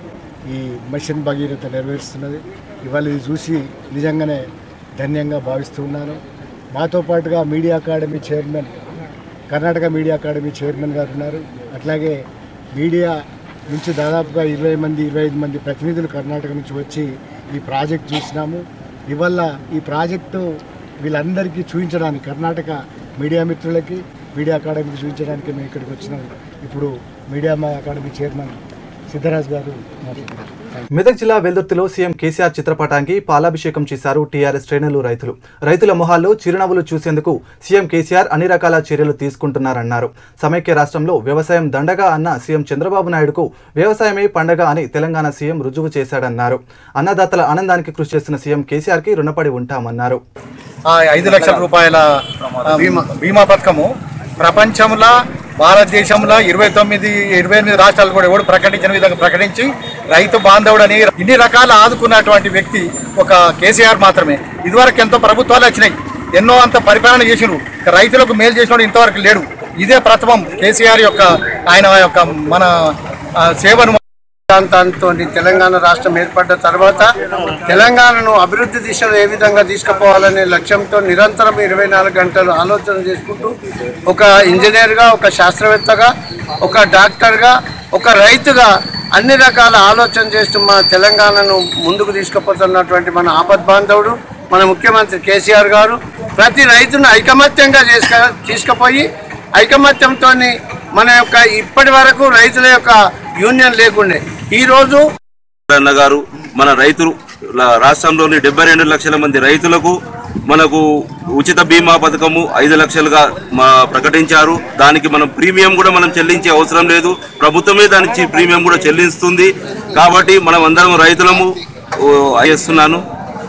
ఈ మిషన్ భగీరథ నెరవేరుస్తున్నది ఇవాళ ఇది చూసి నిజంగానే ధన్యంగా భావిస్తూ ఉన్నాను మాతో పాటుగా media academy chairman Karnataka media academy chairman గారు ఉన్నారు అట్లాగే మీడియా నుంచి దాదాపుగా ఇరవై మంది ఇరవై ఐదు మంది ప్రతినిధులు కర్ణాటక నుంచి వచ్చి ఈ ప్రాజెక్ట్ చూసినాము ఇవల్ల ఈ ప్రాజెక్టు వీళ్ళందరికీ చూపించడానికి కర్ణాటక మీడియా మిత్రులకి మీడియా అకాడమీకి చూపించడానికి మేము ఇక్కడికి వచ్చినాం ఇప్పుడు మీడియా మా అకాడమీ చైర్మన్ సిద్ధరాజ్ గారు మాట్లాడతారు మెదక్ జిల్లా వెల్దుర్తిలో సీఎం కేసీఆర్ చిత్రపటానికి పాలాభిషేకం చేశారు టీఆర్ఎస్ శ్రేణులు రైతులు రైతుల మొహాల్లో చిరునవ్వులు చూసేందుకు సీఎం కేసీఆర్ అన్ని రకాల చర్యలు తీసుకుంటున్నారన్నారు సమైక్య రాష్ట్రంలో వ్యవసాయం దండగా అన్న సీఎం చంద్రబాబు నాయుడుకు వ్యవసాయమే పండగ అని తెలంగాణ సీఎం రుజువు చేశాడన్నారు అన్నదాతల ఆనందానికి కృషి చేస్తున్న సీఎం కేసీఆర్కి రుణపడి ఉంటామన్నారు ఆ ఐదు లక్షల రూపాయల ఆ, బీమా బీమా పథకము ప్రపంచంలో భారతదేశంలో ఇరవై తొమ్మిది ఇరవై ఎనిమిది రాష్ట్రాలు కూడా ఎవడు ప్రకటించిన విధంగా ప్రకటించి రైతు బాంధవుడని ఇన్ని రకాల ఆదుకున్నటువంటి వ్యక్తి ఒక కేసీఆర్ మాత్రమే ఇదివరకు ఎంతో ప్రభుత్వాలు వచ్చినాయి ఎన్నో అంత పరిపాలన చేసినారు రైతులకు మేలు చేసినోడు ఇంతవరకు లేడు ఇదే ప్రథమం కేసీఆర్ యొక్క ఆయన యొక్క మన ఆ, సేవను ప్రాంతాలతో తెలంగాణ రాష్ట్రం ఏర్పడ్డ తర్వాత తెలంగాణను అభివృద్ధి దిశలో ఏ విధంగా తీసుకుపోవాలనే లక్ష్యంతో నిరంతరం ఇరవై నాలుగు గంటలు ఆలోచన చేసుకుంటూ ఒక ఇంజనీర్గా ఒక శాస్త్రవేత్తగా ఒక డాక్టర్గా ఒక రైతుగా అన్ని రకాల ఆలోచన చేస్తూ మన తెలంగాణను ముందుకు తీసుకుపోతున్నటువంటి మన ఆపద్ బాంధవుడు మన ముఖ్యమంత్రి కేసీఆర్ గారు ప్రతి రైతును ఐకమత్యంగా చేసుక తీసుకుపోయి ఐకమత్యంతో మన యొక్క ఇప్పటి వరకు రైతుల యొక్క యూనియన్ లేకుండే ఈరోజు అన్న గారు మన రైతులు ల- రాష్ట్రంలోని డెబ్బై రెండు లక్షల మంది రైతులకు మనకు ఉచిత బీమా పథకము ఐదు లక్షలుగా మా ప్రకటించారు దానికి మనం ప్రీమియం కూడా మనం చెల్లించే అవసరం లేదు ప్రభుత్వమే దానికి ప్రీమియం కూడా చెల్లిస్తుంది కాబట్టి మనం అందరం రైతులము ఓ, చేస్తున్నాను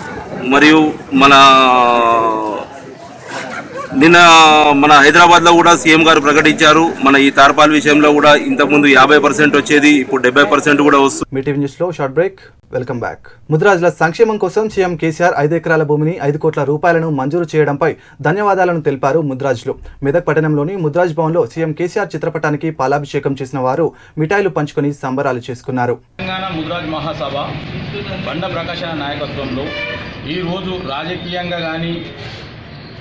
మరియు మన నిన్న మన హైదరాబాద్ లో కూడా సీఎం గారు ప్రకటించారు మన ఈ తార్పాల్ విషయంలో కూడా ఇంతకుముందు యాభై పర్సెంట్ వచ్చేది ఇప్పుడు డెబ్బై పర్సెంట్ కూడా వస్తుంది మీ టీవీ న్యూస్ లో షార్ట్ బ్రేక్ వెల్కమ్ బ్యాక్ ముద్రాజుల సంక్షేమం కోసం సీఎం కేసీఆర్ ఐదు ఎకరాల భూమిని ఐదు కోట్ల రూపాయలను మంజూరు చేయడంపై ధన్యవాదాలను తెలిపారు ముద్రాజులు మెదక్ పట్టణంలోని ముద్రాజ్ భవన్లో సీఎం కేసీఆర్ చిత్రపటానికి పాలాభిషేకం చేసిన వారు మిఠాయిలు పంచుకొని సంబరాలు చేసుకున్నారు తెలంగాణ ముద్రాజ్ మహాసభ బండ ప్రకాశ నాయకత్వంలో ఈరోజు రాజకీయంగా కానీ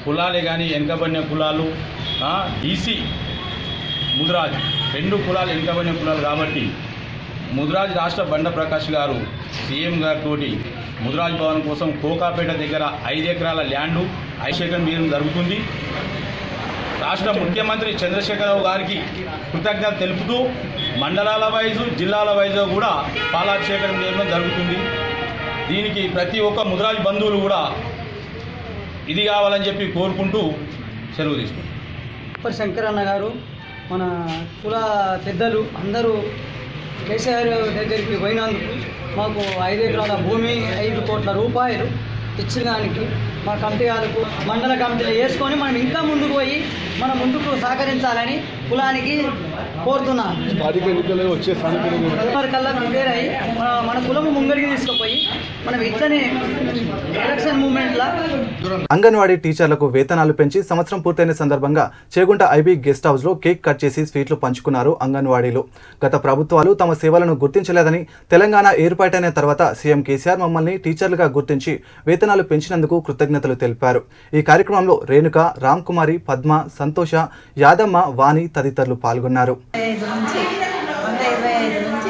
కులాలే కానీ వెనుకబడిన కులాలు ఈసీ ముదిరాజ్ రెండు కులాలు వెనుకబడిన కులాలు కాబట్టి ముదిరాజ్ రాష్ట్ర బండ ప్రకాష్ గారు సీఎం గారితో ముదిరాజ్ భవన్ కోసం కోకాపేట దగ్గర ఐదు ఎకరాల ల్యాండు అభిషేకం చేయడం జరుగుతుంది రాష్ట్ర ముఖ్యమంత్రి చంద్రశేఖరరావు గారికి కృతజ్ఞత తెలుపుతూ మండలాల వైజు జిల్లాల వైజు కూడా పాలాభిషేకం చేయడం జరుగుతుంది దీనికి ప్రతి ఒక్క ముదిరాజ్ బంధువులు కూడా ఇది కావాలని చెప్పి కోరుకుంటూ సెలవు తీసుకుంటాం ఉప్పరి శంకరన్న గారు మన కుల పెద్దలు అందరూ కేసీఆర్ దగ్గరికి పోయినందుకు మాకు ఐదు ఎకరాల భూమి ఐదు కోట్ల రూపాయలు ఇచ్చడానికి మా కమిటీ వాళ్ళకు మండల కమిటీలు వేసుకొని మనం ఇంకా ముందుకు పోయి మనం ముందుకు సహకరించాలని కులానికి కోరుతున్నాను స్థానిక ఎన్నికలు వచ్చే స్థానిక ఎన్నికలు మరి కల్లా ప్రిపేర్ అయ్యి మన- మన కులము ముంగడికి తీసుకుపోయి మనం ఇట్లనే ఎలక్షన్ మూమెంట్లా అంగన్వాడీ టీచర్లకు వేతనాలు పెంచి సంవత్సరం పూర్తయిన సందర్భంగా చేగుంట ఐబీ గెస్ట్ హౌస్ లో కేక్ కట్ చేసి స్వీట్లు పంచుకున్నారు అంగన్వాడీలు గత ప్రభుత్వాలు తమ సేవలను గుర్తించలేదని తెలంగాణ ఏర్పాటైన తర్వాత సీఎం కేసీఆర్ మమ్మల్ని టీచర్లుగా గుర్తించి వేతనాలు పెంచినందుకు కృతజ్ఞతలు తెలిపారు ఈ కార్యక్రమంలో రేణుక రామ్ కుమారి పద్మ సంతోష యాదమ్మ వాణి తదితరులు పాల్గొన్నారు ఐదు నుంచి వంద ఇరవై ఐదు నుంచి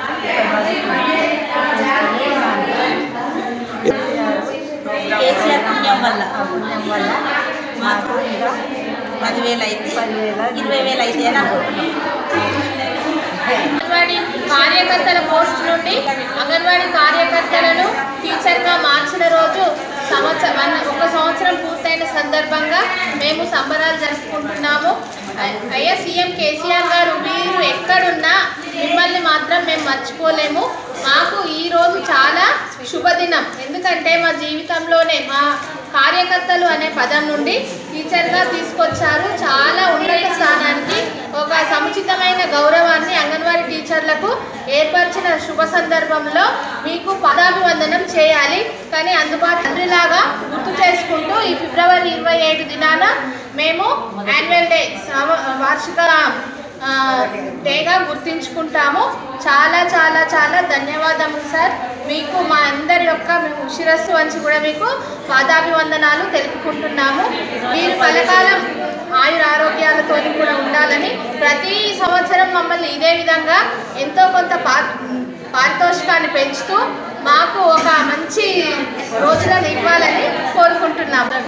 కేసీఆర్ పుణ్యం వల్ల పుణ్యం వల్ల మాకు ఇంకా పదివేలు అయితే ఇరవై వేలు అయితే అని అనుకుంటున్నాం అంగన్వాడీ కార్యకర్తల పోస్ట్ నుండి అంగన్వాడీ కార్యకర్తలను టీచర్గా మార్చిన రోజు సంవత్సరం వన్- ఒక సంవత్సరం పూర్తయిన సందర్భంగా మేము సంబరాలు జరుపుకుంటున్నాము అ- అయ్యా సీఎం కేసీఆర్ గారు మీరు ఎక్కడున్నా మిమ్మల్ని మాత్రం మేము మర్చిపోలేము మాకు ఈ రోజు చాలా శుభదినం ఎందుకంటే మా జీవితంలోనే మా కార్యకర్తలు అనే పదం నుండి టీచర్గా తీసుకొచ్చారు చాలా ఉన్నత స్థానానికి ఒక సముచితమైన గౌరవాన్ని అంగన్వాడీ టీచర్లకు ఏర్పరిచిన శుభ సందర్భంలో మీకు పదాభివందనం చేయాలి కానీ అందుబాటు తండ్రిలాగా గుర్తు చేసుకుంటూ ఈ ఫిబ్రవరి ఇరవై ఏడు దినాన మేము యాన్యువల్ డే సమ- వార్షిక ఆ, డేగా గుర్తించుకుంటాము చాలా చాలా చాలా ధన్యవాదములు సార్ మీకు మా అందరి యొక్క మేము శిరస్సు వంచి కూడా మీకు పాదాభివందనాలు తెలుపుకుంటున్నాము మీరు కలకాలం ఆయుర ఆరోగ్యాలతో కూడా ఉండాలని ప్రతి సంవత్సరం మమ్మల్ని ఇదే విధంగా ఎంతో కొంత పా పారితోషికాన్ని పెంచుతూ మాకు ఒక మంచి రోజులను ఇవ్వాలని కోరుకుంటున్నాము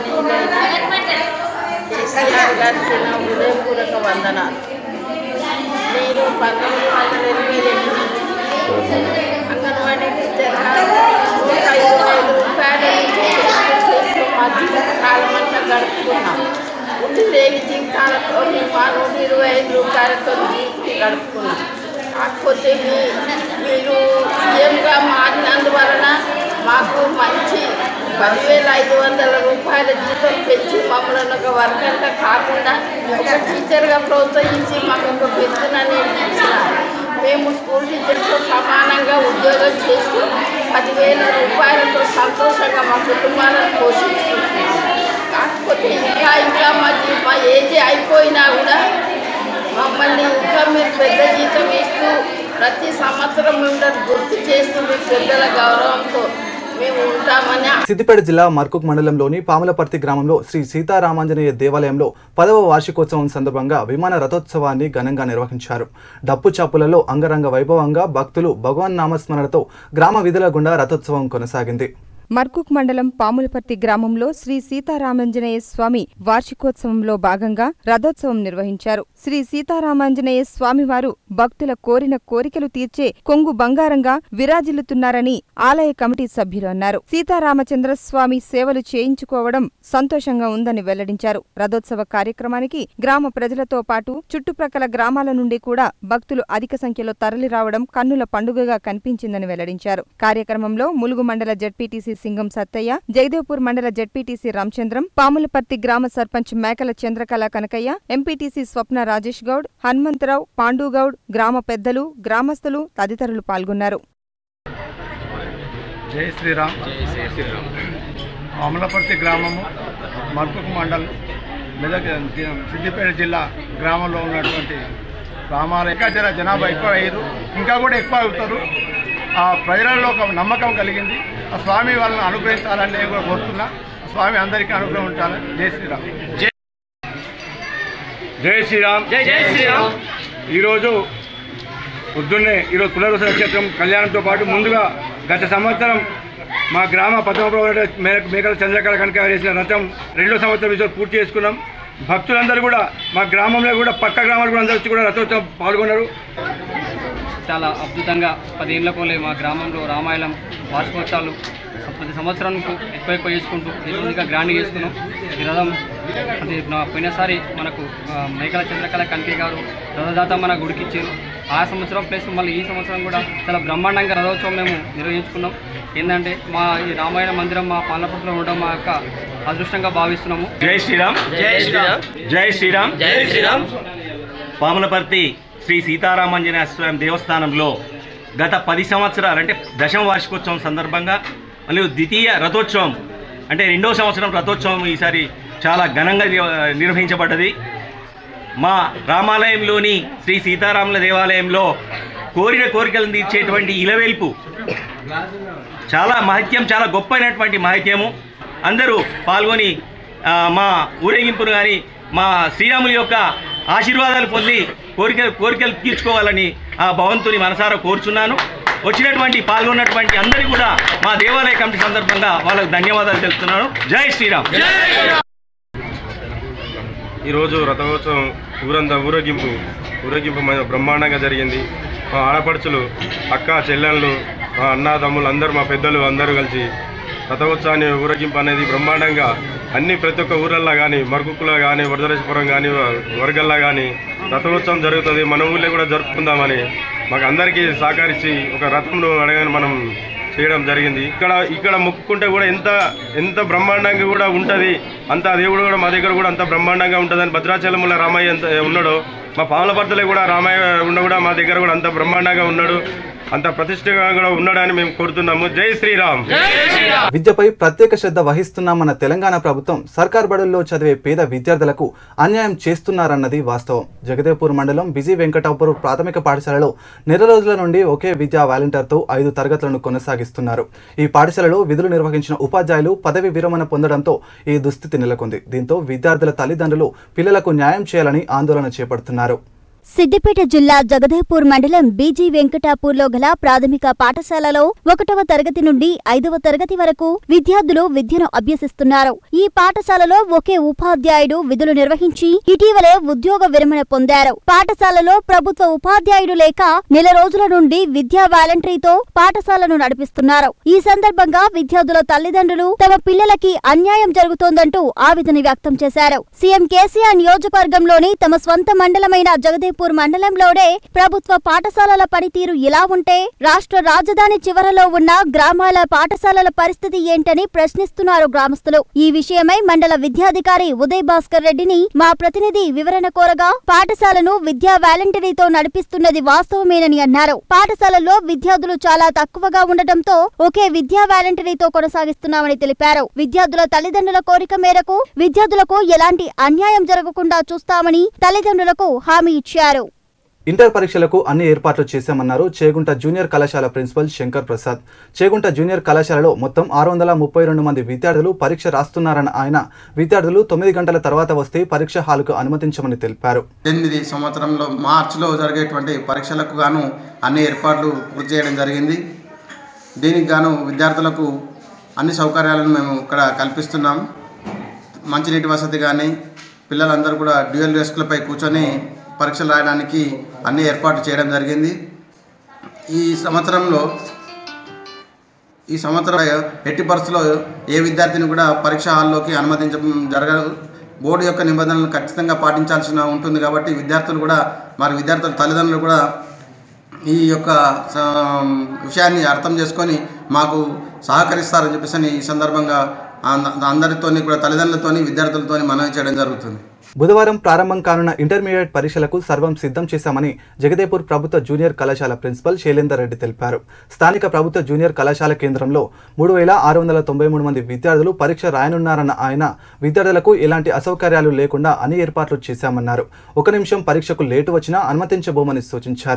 కేసీఆర్ గారికి నా హృదయపూర్వక వందనాలు నేను పంతొమ్మిది వందల ఎనభై రెండు అంగన్వాడీ టీచర్గా నూట ఇరవై ఐదు రూపాయల నుంచి చేస్తూ మా జీవితకాలం అంతా గడుపుకున్నాం ఉట్టి లేని జీవితాలతో మా నూట ఇరవై ఐదు రూపాయలతో జీవితం గడుపుకున్నాం కాకపోతే మీ మీరు సీఎంగా మారినందువలన మాకు మంచి పదివేల ఐదు వందల రూపాయల జీతం పెంచి మమ్మల్ని ఒక వర్గంగా కాకుండా ఒక టీచర్గా ప్రోత్సహించి మాకు ఒక పెన్షన్ ఇచ్చినారు మేము స్కూల్ టీచర్తో సమానంగా ఉద్యోగం చేస్తూ పదివేల రూపాయలతో సంతోషంగా మా కుటుంబాలను పోషించుకుంటున్నాం కాకపోతే ఇంకా ఇంకా మా జీ- మా ఏజ్ అయిపోయినా కూడా మమ్మల్ని ఇంకా మీరు పెద్ద జీతం ఇస్తూ ప్రతి సంవత్సరం మిమ్మల్ని గుర్తు చేస్తూ మీ పెద్దల గౌరవంతో మేము ఉంటామని సిద్దిపేట జిల్లా మర్కుక్ మండలంలోని పాములపర్తి గ్రామంలో శ్రీ సీతారామాంజనేయ దేవాలయంలో పదవ వార్షికోత్సవం సందర్భంగా విమాన రథోత్సవాన్ని ఘనంగా నిర్వహించారు డప్పు చాపులలో అంగరంగ వైభవంగా భక్తులు భగవాన్ నామస్మరణతో గ్రామ వీధుల గుండా రథోత్సవం కొనసాగింది మర్కుక్ మండలం పాములపర్తి గ్రామంలో శ్రీ సీతారామాంజనేయ స్వామి వార్షికోత్సవంలో భాగంగా రథోత్సవం నిర్వహించారు శ్రీ సీతారామాంజనేయ స్వామివారు భక్తుల కోరిన కోరికలు తీర్చే కొంగు బంగారంగా విరాజిల్లుతున్నారని ఆలయ కమిటీ సభ్యులు అన్నారు సీతారామచంద్ర స్వామి సేవలు చేయించుకోవడం సంతోషంగా ఉందని వెల్లడించారు రథోత్సవ కార్యక్రమానికి గ్రామ ప్రజలతో పాటు చుట్టుప్రక్కల గ్రామాల నుండి కూడా భక్తులు అధిక సంఖ్యలో తరలిరావడం కన్నుల పండుగగా కనిపించిందని వెల్లడించారు కార్యక్రమంలో ములుగు మండల జడ్పీటీసీ సింగం సత్తయ్య జగదేవ్పూర్ మండల జడ్పీటీసీ రామచంద్రం పాములపర్తి గ్రామ సర్పంచ్ మేకల చంద్రకళ కనకయ్య ఎంపీటీసీ స్వప్న రాజేష్ గౌడ్ హనుమంతరావు పాండుగౌడ్ గ్రామ పెద్దలు గ్రామస్తులు తదితరులు పాల్గొన్నారు జై శ్రీరామ్ జై శ్రీరామ్ అమలపర్తి గ్రామము మర్కుక్ మండలం మెదక్ సిద్దిపేట జిల్లా గ్రామంలో ఉన్నటువంటి గ్రామాలు ఇంకా జర జనాభా ఎక్కువ అయ్యారు ఇంకా కూడా ఎక్కువ అవుతారు ఆ ప్రజలలో ఒక నమ్మకం కలిగింది ఆ స్వామి వాళ్ళని అనుగ్రహించాలని నేను కూడా కోరుతున్నా స్వామి అందరికీ అనుగ్రహం ఉంటాను జై శ్రీరామ్ జై జై శ్రీరామ్ జై జై శ్రీరామ్. ఈరోజు పొద్దున్నే ఈరోజు పునరుస నక్షత్రం కళ్యాణంతో పాటు ముందుగా గత సంవత్సరం మా గ్రామ పద్మప్రభు మేకల చంద్రకళ కనుక వేసిన రథం రెండో సంవత్సరం ఈరోజు పూర్తి చేసుకున్నాం భక్తులందరూ కూడా మా గ్రామంలో కూడా పక్క గ్రామాలు కూడా అందరూ వచ్చి కూడా రథోత్సవం పాల్గొన్నారు చాలా అద్భుతంగా పదేళ్ల కోలే మా గ్రామంలో రామాయణం వార్షికోత్సవాలు ప్రతి సంవత్సరానికి ఎక్కువ ఎక్కువ చేసుకుంటూ ఇంకా గ్రాండ్ చేసుకున్నాం ఈ రథం అది నా పోయినసారి మనకు ఆ, మేకల చంద్రకళ కన్కే గారు రథదాత మన గుడికి ఇచ్చారు ఆ సంవత్సరం ప్లస్ మళ్ళీ ఈ సంవత్సరం కూడా చాలా బ్రహ్మాండంగా రథోత్సవం మేము నిర్వహించుకున్నాం ఏంటంటే మా ఈ రామాయణ మందిరం మా పాలపట్లో ఉండడం మా యొక్క అదృష్టంగా భావిస్తున్నాము జై శ్రీరామ్ జై శ్రీరామ్. జై శ్రీరామ్ జై శ్రీరామ్. పాములపర్తి శ్రీ సీతారామాంజనేయ స్వామి దేవస్థానంలో గత పది సంవత్సరాలు అంటే దశమ వార్షికోత్సవం సందర్భంగా మరియు ద్వితీయ రథోత్సవం అంటే రెండో సంవత్సరం రథోత్సవం ఈసారి చాలా ఘనంగా నిర్వ- నిర్వహించబడ్డది మా రామాలయంలోని శ్రీ సీతారాముల దేవాలయంలో కోరిన కోరికలను తీర్చేటువంటి ఇలవేల్పు చాలా మహత్యం చాలా గొప్పైనటువంటి మహత్యము అందరూ పాల్గొని ఆ, మా ఊరేగింపును కానీ మా శ్రీరాముల యొక్క ఆశీర్వాదాలు పొంది కోరిక కోరికలు తీర్చుకోవాలని ఆ భగవంతుని మనసారా కోరుచున్నాను వచ్చినటువంటి పాల్గొన్నటువంటి అందరికీ కూడా మా దేవాలయ కమిటీ సందర్భంగా వాళ్ళకు ధన్యవాదాలు తెలుపుతున్నాను జై శ్రీరామ్ ఈరోజు రథోత్సవం ఊరంతా ఊరేగింపు ఊరేగింపు మన బ్రహ్మాండంగా జరిగింది మా ఆడపడుచులు అక్క చెల్లెళ్ళు మా అన్నదమ్ములు అందరూ మా పెద్దలు అందరూ కలిసి రథోత్సవాన్ని ఊరేగింపు అనేది బ్రహ్మాండంగా అన్ని ప్రతి ఒక్క ఊరల్లో కానీ మరుగుక్కులో కానీ వరదరేశ్వరం కానీ వర్గల్లో కానీ రథోత్సవం జరుగుతుంది మన ఊళ్ళో కూడా జరుపుకుందామని మాకు అందరికీ సహకరించి ఒక రథంను అడగని మనం చేయడం జరిగింది ఇక్కడ ఇక్కడ మొక్కుకుంటే కూడా ఎంత ఎంత బ్రహ్మాండంగా కూడా ఉంటుంది అంత దేవుడు కూడా మా దగ్గర కూడా అంత బ్రహ్మాండంగా ఉంటుందని భద్రాచలంలో రామయ్య ఎంత ఉన్నాడో మా పాములపర్తిలో కూడా రామయ్య ఉన్న కూడా మా దగ్గర కూడా అంత బ్రహ్మాండంగా ఉన్నాడు అంత ప్రతిష్టగా కూడా ఉన్నాడని మేము కోరుతున్నాము జై శ్రీరామ్ విద్యపై ప్రత్యేక శ్రద్ధ వహిస్తున్నామన్న తెలంగాణ ప్రభుత్వం సర్కార్ బడుల్లో చదివే పేద విద్యార్థులకు అన్యాయం చేస్తున్నారన్నది వాస్తవం జగదేపూర్ మండలం బిజీ వెంకటాపూర్ ప్రాథమిక పాఠశాలలో నెల రోజుల నుండి ఒకే విద్యా వాలంటీర్తో ఐదు తరగతులను కొనసాగిస్తున్నారు ఈ పాఠశాలలో విధులు నిర్వహించిన ఉపాధ్యాయులు పదవి విరమణ పొందడంతో ఈ దుస్థితి నెలకొంది దీంతో విద్యార్థుల తల్లిదండ్రులు పిల్లలకు న్యాయం చేయాలని ఆందోళన చేపడుతున్నారు సిద్దిపేట జిల్లా జగదేపూర్ మండలం బీజీ వెంకటాపూర్లో గల ప్రాథమిక పాఠశాలలో ఒకటవ తరగతి నుండి ఐదవ తరగతి వరకు విద్యార్థులు విద్యను అభ్యసిస్తున్నారు ఈ పాఠశాలలో ఒకే ఉపాధ్యాయుడు విధులు నిర్వహించి ఇటీవలే ఉద్యోగ విరమణ పొందారు పాఠశాలలో ప్రభుత్వ ఉపాధ్యాయుడు లేక నెల రోజుల నుండి విద్యా వాలంటరీతో పాఠశాలను నడిపిస్తున్నారు ఈ సందర్భంగా విద్యార్థుల తల్లిదండ్రులు తమ పిల్లలకి అన్యాయం జరుగుతోందంటూ ఆవేదన వ్యక్తం చేశారు సీఎం కేసీఆర్ నియోజకవర్గంలోని తమ స్వంత మండలమైన జగదేపూర్ మండలంలోనే ప్రభుత్వ పాఠశాలల పనితీరు ఇలా ఉంటే రాష్ట్ర రాజధాని చివరలో ఉన్న గ్రామాల పాఠశాలల పరిస్థితి ఏంటని ప్రశ్నిస్తున్నారు గ్రామస్తులు ఈ విషయమై మండల విద్యాధికారి ఉదయ్ భాస్కర్ రెడ్డిని మా ప్రతినిధి వివరణ కోరగా పాఠశాలను విద్యా వాలంటరీతో నడిపిస్తున్నది వాస్తవమేనని అన్నారు పాఠశాలల్లో విద్యార్థులు చాలా తక్కువగా ఉండటంతో ఒకే విద్యా వాలంటరీతో కొనసాగిస్తున్నామని తెలిపారు విద్యార్థుల తల్లిదండ్రుల కోరిక మేరకు విద్యార్థులకు ఎలాంటి అన్యాయం జరగకుండా చూస్తామని తల్లిదండ్రులకు హామీ ఇచ్చారు ఇంటర్ పరీక్షలకు అన్ని ఏర్పాట్లు చేశామన్నారు చేగుంట జూనియర్ కళాశాల ప్రిన్సిపల్ శంకర్ ప్రసాద్ చేగుంట జూనియర్ కళాశాలలో మొత్తం ఆరు వందల ముప్పై రెండు మంది విద్యార్థులు పరీక్ష రాస్తున్నారన్న ఆయన విద్యార్థులు తొమ్మిది గంటల తర్వాత వస్తే పరీక్ష హాలుకు అనుమతించమని తెలిపారు ఎనిమిది సంవత్సరంలో మార్చిలో జరిగేటువంటి పరీక్షలకు గాను అన్ని ఏర్పాట్లు పూర్తి చేయడం జరిగింది దీనికి గాను విద్యార్థులకు అన్ని సౌకర్యాలను మేము ఇక్కడ కల్పిస్తున్నాం మంచినీటి వసతి కానీ పిల్లలందరూ కూడా డ్యూయల్ డెస్క్లపై కూర్చొని పరీక్షలు రాయడానికి అన్ని ఏర్పాట్లు చేయడం జరిగింది ఈ సంవత్సరంలో ఈ సంవత్సరం ఎట్టి పరిస్థితుల్లో ఏ విద్యార్థిని కూడా పరీక్ష హాల్లోకి అనుమతించడం జరగదు బోర్డు యొక్క నిబంధనలను ఖచ్చితంగా పాటించాల్సిన ఉంటుంది కాబట్టి విద్యార్థులు కూడా మరి విద్యార్థుల తల్లిదండ్రులు కూడా ఈ యొక్క స- విషయాన్ని అర్థం చేసుకొని మాకు సహకరిస్తారని చెప్పేసి ఈ సందర్భంగా అంద- అందరితోని కూడా తల్లిదండ్రులతోని విద్యార్థులతోని మనవి చేయడం జరుగుతుంది బుధవారం ప్రారంభం కానున్న ఇంటర్మీడియట్ పరీక్షలకు సర్వం సిద్ధం చేశామని జగదేపూర్ ప్రభుత్వ జూనియర్ కళాశాల ప్రిన్సిపల్ శైలేందర్ రెడ్డి తెలిపారు స్థానిక ప్రభుత్వ జూనియర్ కళాశాల కేంద్రంలో మూడు వేల ఆరు వందల తొంభై మూడు మంది విద్యార్థులు పరీక్ష రాయనున్నారన్న ఆయన విద్యార్థులకు ఎలాంటి అసౌకర్యాలు లేకుండా అన్ని ఏర్పాట్లు చేశామన్నారు ఒక నిమిషం పరీక్షకు లేటు వచ్చినా అనుమతించబోమని సూచించారు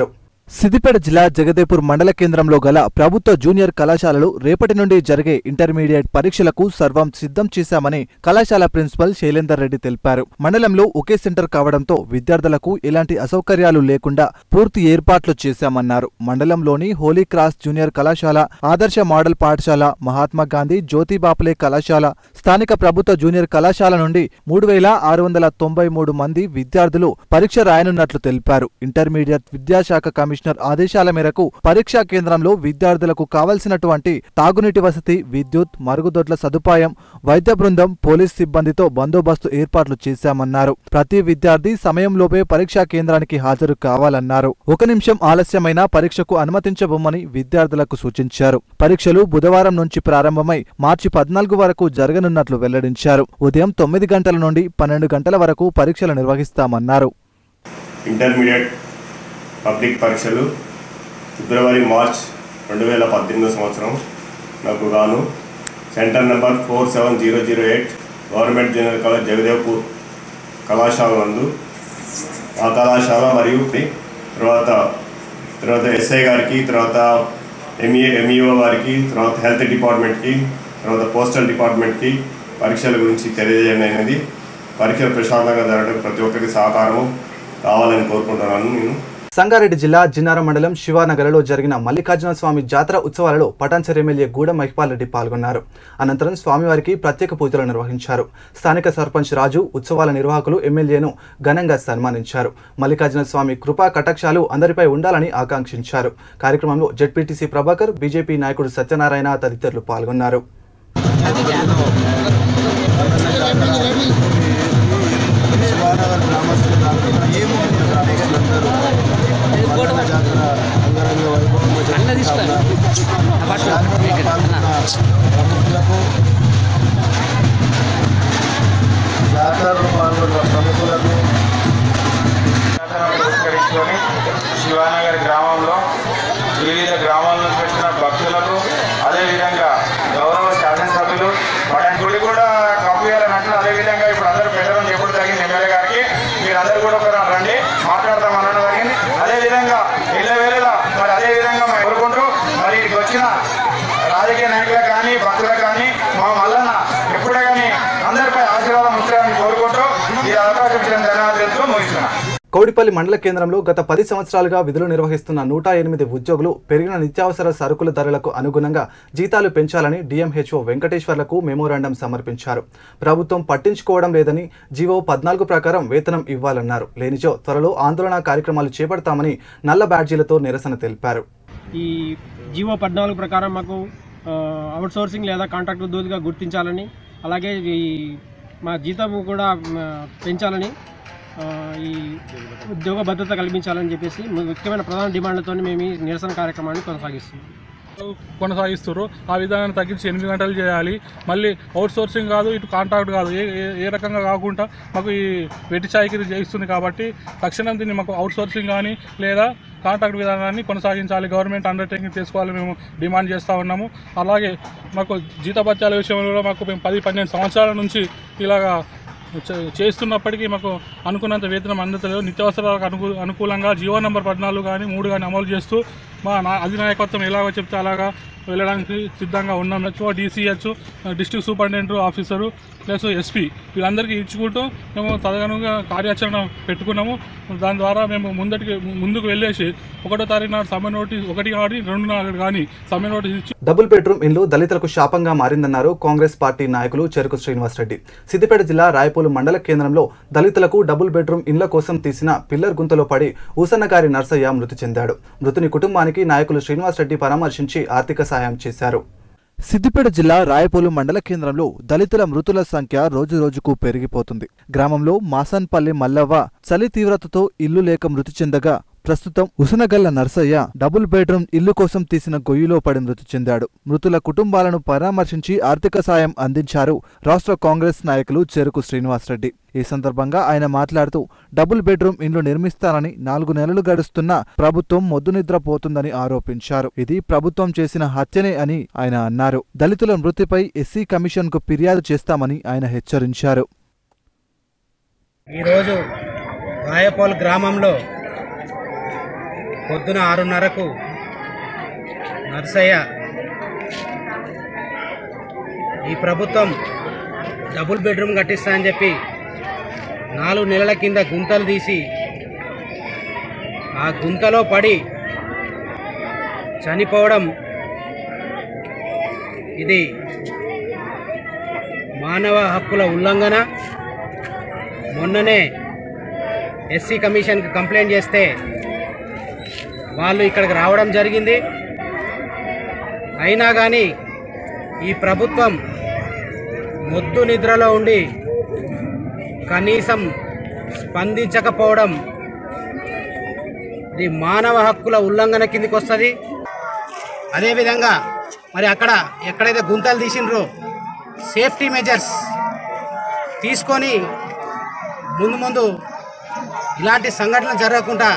సిద్దిపేట జిల్లా జగదేపూర్ మండల కేంద్రంలో గల ప్రభుత్వ జూనియర్ కళాశాలలు రేపటి నుండి జరిగే ఇంటర్మీడియట్ పరీక్షలకు సర్వం సిద్ధం చేశామని కళాశాల ప్రిన్సిపల్ శైలేందర్ రెడ్డి తెలిపారు మండలంలో ఒకే సెంటర్ కావడంతో విద్యార్థులకు ఎలాంటి అసౌకర్యాలు లేకుండా పూర్తి ఏర్పాట్లు చేశామన్నారు మండలంలోని హోలీ క్రాస్ జూనియర్ కళాశాల ఆదర్శ మోడల్ పాఠశాల మహాత్మా గాంధీ జ్యోతిబాపులే కళాశాల స్థానిక ప్రభుత్వ జూనియర్ కళాశాల నుండి మూడు వేల ఆరు వందల తొంభై మూడు మంది విద్యార్థులు పరీక్ష రాయనున్నట్లు తెలిపారు ఇంటర్మీడియట్ విద్యాశాఖ కమిషనర్ ఆదేశాల మేరకు పరీక్షా కేంద్రంలో విద్యార్థులకు కావలసినటువంటి తాగునీటి వసతి విద్యుత్ మరుగుదొడ్ల సదుపాయం వైద్య బృందం పోలీస్ సిబ్బందితో బందోబస్తు ఏర్పాట్లు చేశామన్నారు ప్రతి విద్యార్థి సమయంలోపే పరీక్షా కేంద్రానికి హాజరు కావాలన్నారు ఒక నిమిషం ఆలస్యమైన పరీక్షకు అనుమతించబోమని విద్యార్థులకు సూచించారు పరీక్షలు బుధవారం నుంచి ప్రారంభమై మార్చి పద్నాలుగు వరకు జరగనున్నట్లు వెల్లడించారు ఉదయం తొమ్మిది గంటల నుండి పన్నెండు గంటల వరకు పరీక్షలు నిర్వహిస్తామన్నారు ఇంటర్మీడియట్ పబ్లిక్ పరీక్షలు ఫిబ్రవరి మార్చ్ రెండు వేల పద్దెనిమిదో సంవత్సరం నాకు గాను centre number four seven zero zero eight government junior college Jagdevpur కళాశాల నందు ఆ కళాశాల మరియు తర్వాత తర్వాత ఎస్ఐ గారికి తర్వాత ఎంఈ ఎంఈఓ వారికి తర్వాత హెల్త్ డిపార్ట్మెంట్కి తర్వాత పోస్టల్ డిపార్ట్మెంట్కి పరీక్షల గురించి తెలియజేయడం అనేది పరీక్షలు ప్రశాంతంగా జరగడం ప్రతి ఒక్కరికి సహకారము కావాలని కోరుకుంటున్నాను నేను సంగారెడ్డి జిల్లా జిన్నారం మండలం శివానగర్లో జరిగిన మల్లికార్జున స్వామి జాతర ఉత్సవాలలో పటాన్చెరు ఎమ్మెల్యే గూడెం మహిపాల్ రెడ్డి పాల్గొన్నారు అనంతరం స్వామివారికి ప్రత్యేక పూజలు నిర్వహించారు స్థానిక సర్పంచ్ రాజు ఉత్సవాల నిర్వాహకులు ఎమ్మెల్యేను ఘనంగా సన్మానించారు మల్లికార్జున స్వామి కృపా కటాక్షాలు అందరిపై ఉండాలని ఆకాంక్షించారు కార్యక్రమంలో జెడ్పీటీసీ ప్రభాకర్ బీజేపీ నాయకుడు సత్యనారాయణ తదితరులు పాల్గొన్నారు శివానగర్ గ్రామస్తులు కాకుండా ఏముంది గ్రామస్తులందరూ మల్లన్న జాతర అంగరంగ వైభవంగా జరుగుతూ ఉన్నారు. జాతరలో పాల్గొన్న ప్రముఖులకు జాతరలో పాల్గొన్న ప్రముఖులకు పురస్కరించుకొని శివానగర్ గ్రామంలో వివిధ గ్రామాల నుంచి వచ్చిన భక్తులకు అదేవిధంగా గౌరవ శాసనసభ్యులు వాటి గుడి కూడా కంపేయాలని అంటున్నారు అదేవిధంగా ఇప్పుడు అందరూ పెట్టడం చెప్పడం జరిగింది ఎమ్మెల్యే గారికి మీరందరూ కూడా ఒక రండి మాట్లాడతాం అనడం జరిగింది అదేవిధంగా ఇళ్ళ వేళలా మరి అదేవిధంగా మేము కోరుకుంటూ మరి ఇక్కడికి వచ్చిన రాజకీయ నాయకులకు కానీ భక్తులకు కానీ మా మల్లన్న ఎప్పుడే కానీ అందరిపై ఆశీర్వాదం ఉంచాలని కోరుకుంటూ ఈ అవకాశం ఇచ్చిన ధన్యవాదాలు తెలుపుతూ ముగిస్తున్నాను కౌడిపల్లి మండల కేంద్రంలో గత పది సంవత్సరాలుగా విధులు నిర్వహిస్తున్న నూట ఎనిమిది ఉద్యోగులు పెరిగిన నిత్యావసర సరుకుల ధరలకు అనుగుణంగా జీతాలు పెంచాలని డిఎంహెచ్ఓ వెంకటేశ్వర్లకు మెమోరాండం సమర్పించారు ప్రభుత్వం పట్టించుకోవడం లేదని జీవో పద్నాలుగు ప్రకారం వేతనం ఇవ్వాలన్నారు లేనిచో త్వరలో ఆందోళన కార్యక్రమాలు చేపడతామని నల్ల బ్యాడ్జీలతో నిరసన తెలిపారు ఈ జీవో పద్నాలుగు ప్రకారం మాకు అవుట్ సోర్సింగ్ లేదా కాంట్రాక్ట్ ఉద్యోగిగా గుర్తించాలని అలాగే ఈ మా జీతం కూడా మ, పెంచాలని ఆ, ఈ ఉద్యోగ భద్రత కల్పించాలని చెప్పేసి ముఖ్యమైన ప్రధాన డిమాండ్లతో మేము ఈ నిరసన కార్యక్రమాన్ని కొనసాగిస్తున్నాం కొనసాగిస్తారు ఆ విధానాన్ని తగ్గించి ఎనిమిది గంటలు చేయాలి మళ్ళీ అవుట్ సోర్సింగ్ కాదు ఇటు కాంట్రాక్ట్ కాదు ఏ ఏ- ఏ రకంగా కాకుండా మాకు ఈ వెట్టి చాయికిరి చేయిస్తుంది కాబట్టి తక్షణం దీన్ని మాకు అవుట్ సోర్సింగ్ కానీ లేదా కాంట్రాక్ట్ విధానాన్ని కొనసాగించాలి గవర్నమెంట్ అండర్టేకింగ్ తీసుకోవాలి మేము డిమాండ్ చేస్తూ ఉన్నాము అలాగే మాకు జీతభత్యాల విషయంలో మాకు మేము పది పన్నెండు సంవత్సరాల నుంచి ఇలాగా చే- చేస్తున్నప్పటికీ మాకు అనుకున్నంత వేతనం అందట్లేదు నిత్యావసరాలకు అనుకూ అనుకూలంగా జీవో నెంబర్ పద్నాలుగు కానీ మూడు కానీ అమలు చేస్తూ మా నా అధినాయకత్వం ఎలాగో చెప్తే అలాగా వెళ్ళడానికి సిద్ధంగా ఉన్నాం HO DCH district superintendent officer plus SP వీళ్ళందరికీ ఇచ్చుకుంటూ మేము తదనుగా కార్యాచరణ పెట్టుకున్నాము దాని ద్వారా మేము ముందటికి ముందుకు వెళ్ళేసి ఒకటో తారీఖు నాడు సమ్మె నోటీస్ ఒకటి కానీ రెండు నాడు కానీ సమ్మె నోటీస్ ఇచ్చి డబుల్ బెడ్రూమ్ ఇల్లు దళితులకు శాపంగా మారిందన్నారు కాంగ్రెస్ పార్టీ నాయకులు చెరుకు శ్రీనివాసరెడ్డి సిద్దిపేట జిల్లా రాయపూలు మండల కేంద్రంలో దళితులకు డబుల్ బెడ్రూమ్ ఇండ్ల కోసం తీసిన పిల్లర్ గుంతలో పడి ఊసన్నగారి నర్సయ్య మృతి చెందాడు మృతుని కుటుంబానికి నాయకులు శ్రీనివాసరెడ్డి పరామర్శించి ఆర్థిక సాయం చేశారు సిద్దిపేట జిల్లా రాయపోలు మండల కేంద్రంలో దళితుల మృతుల సంఖ్య రోజు రోజుకు పెరిగిపోతుంది గ్రామంలో మాసన్పల్లి మల్లవ్వ చలి తీవ్రతతో ఇల్లు లేక మృతి చెందగా ప్రస్తుతం ఉసనగల్ల నర్సయ్య డబుల్ బెడ్రూమ్ ఇల్లు కోసం తీసిన గొయ్యిలో పడి మృతి చెందాడు మృతుల కుటుంబాలను పరామర్శించి ఆర్థిక సాయం అందించారు రాష్ట్ర కాంగ్రెస్ నాయకులు చెరుకు శ్రీనివాసరెడ్డి ఈ సందర్భంగా ఆయన మాట్లాడుతూ డబుల్ బెడ్రూమ్ ఇండ్లు నిర్మిస్తానని నాలుగు నెలలు గడుస్తున్నా ప్రభుత్వం మొద్దు నిద్రపోతుందని ఆరోపించారు ఇది ప్రభుత్వం చేసిన హత్యనే అని ఆయన అన్నారు దళితుల మృతిపై ఎస్సీ కమిషన్ కు ఫిర్యాదు చేస్తామని ఆయన హెచ్చరించారు ఈరోజు రాయపోల్ గ్రామంలో పొద్దున ఆరున్నరకు నర్సయ్య ఈ ప్రభుత్వం డబుల్ బెడ్రూమ్ కట్టిస్తా అని చెప్పి నాలుగు నెలల కింద గుంతలు తీసి ఆ గుంతలో పడి చనిపోవడం ఇది మానవ హక్కుల ఉల్లంఘన మొన్ననే ఎస్సీ కమిషన్కి కంప్లైంట్ చేస్తే వాళ్ళు ఇక్కడికి రావడం జరిగింది అయినా కానీ ఈ ప్రభుత్వం మొద్దు నిద్రలో ఉండి కనీసం స్పందించకపోవడం ఇది మానవ హక్కుల ఉల్లంఘన కిందికి వస్తుంది అదేవిధంగా మరి అక్కడ ఎక్కడైతే గుంతలు తీసిండ్రో సేఫ్టీ మెజర్స్ తీసుకొని ముందు ముందు ఇలాంటి సంఘటనలు జరగకుండా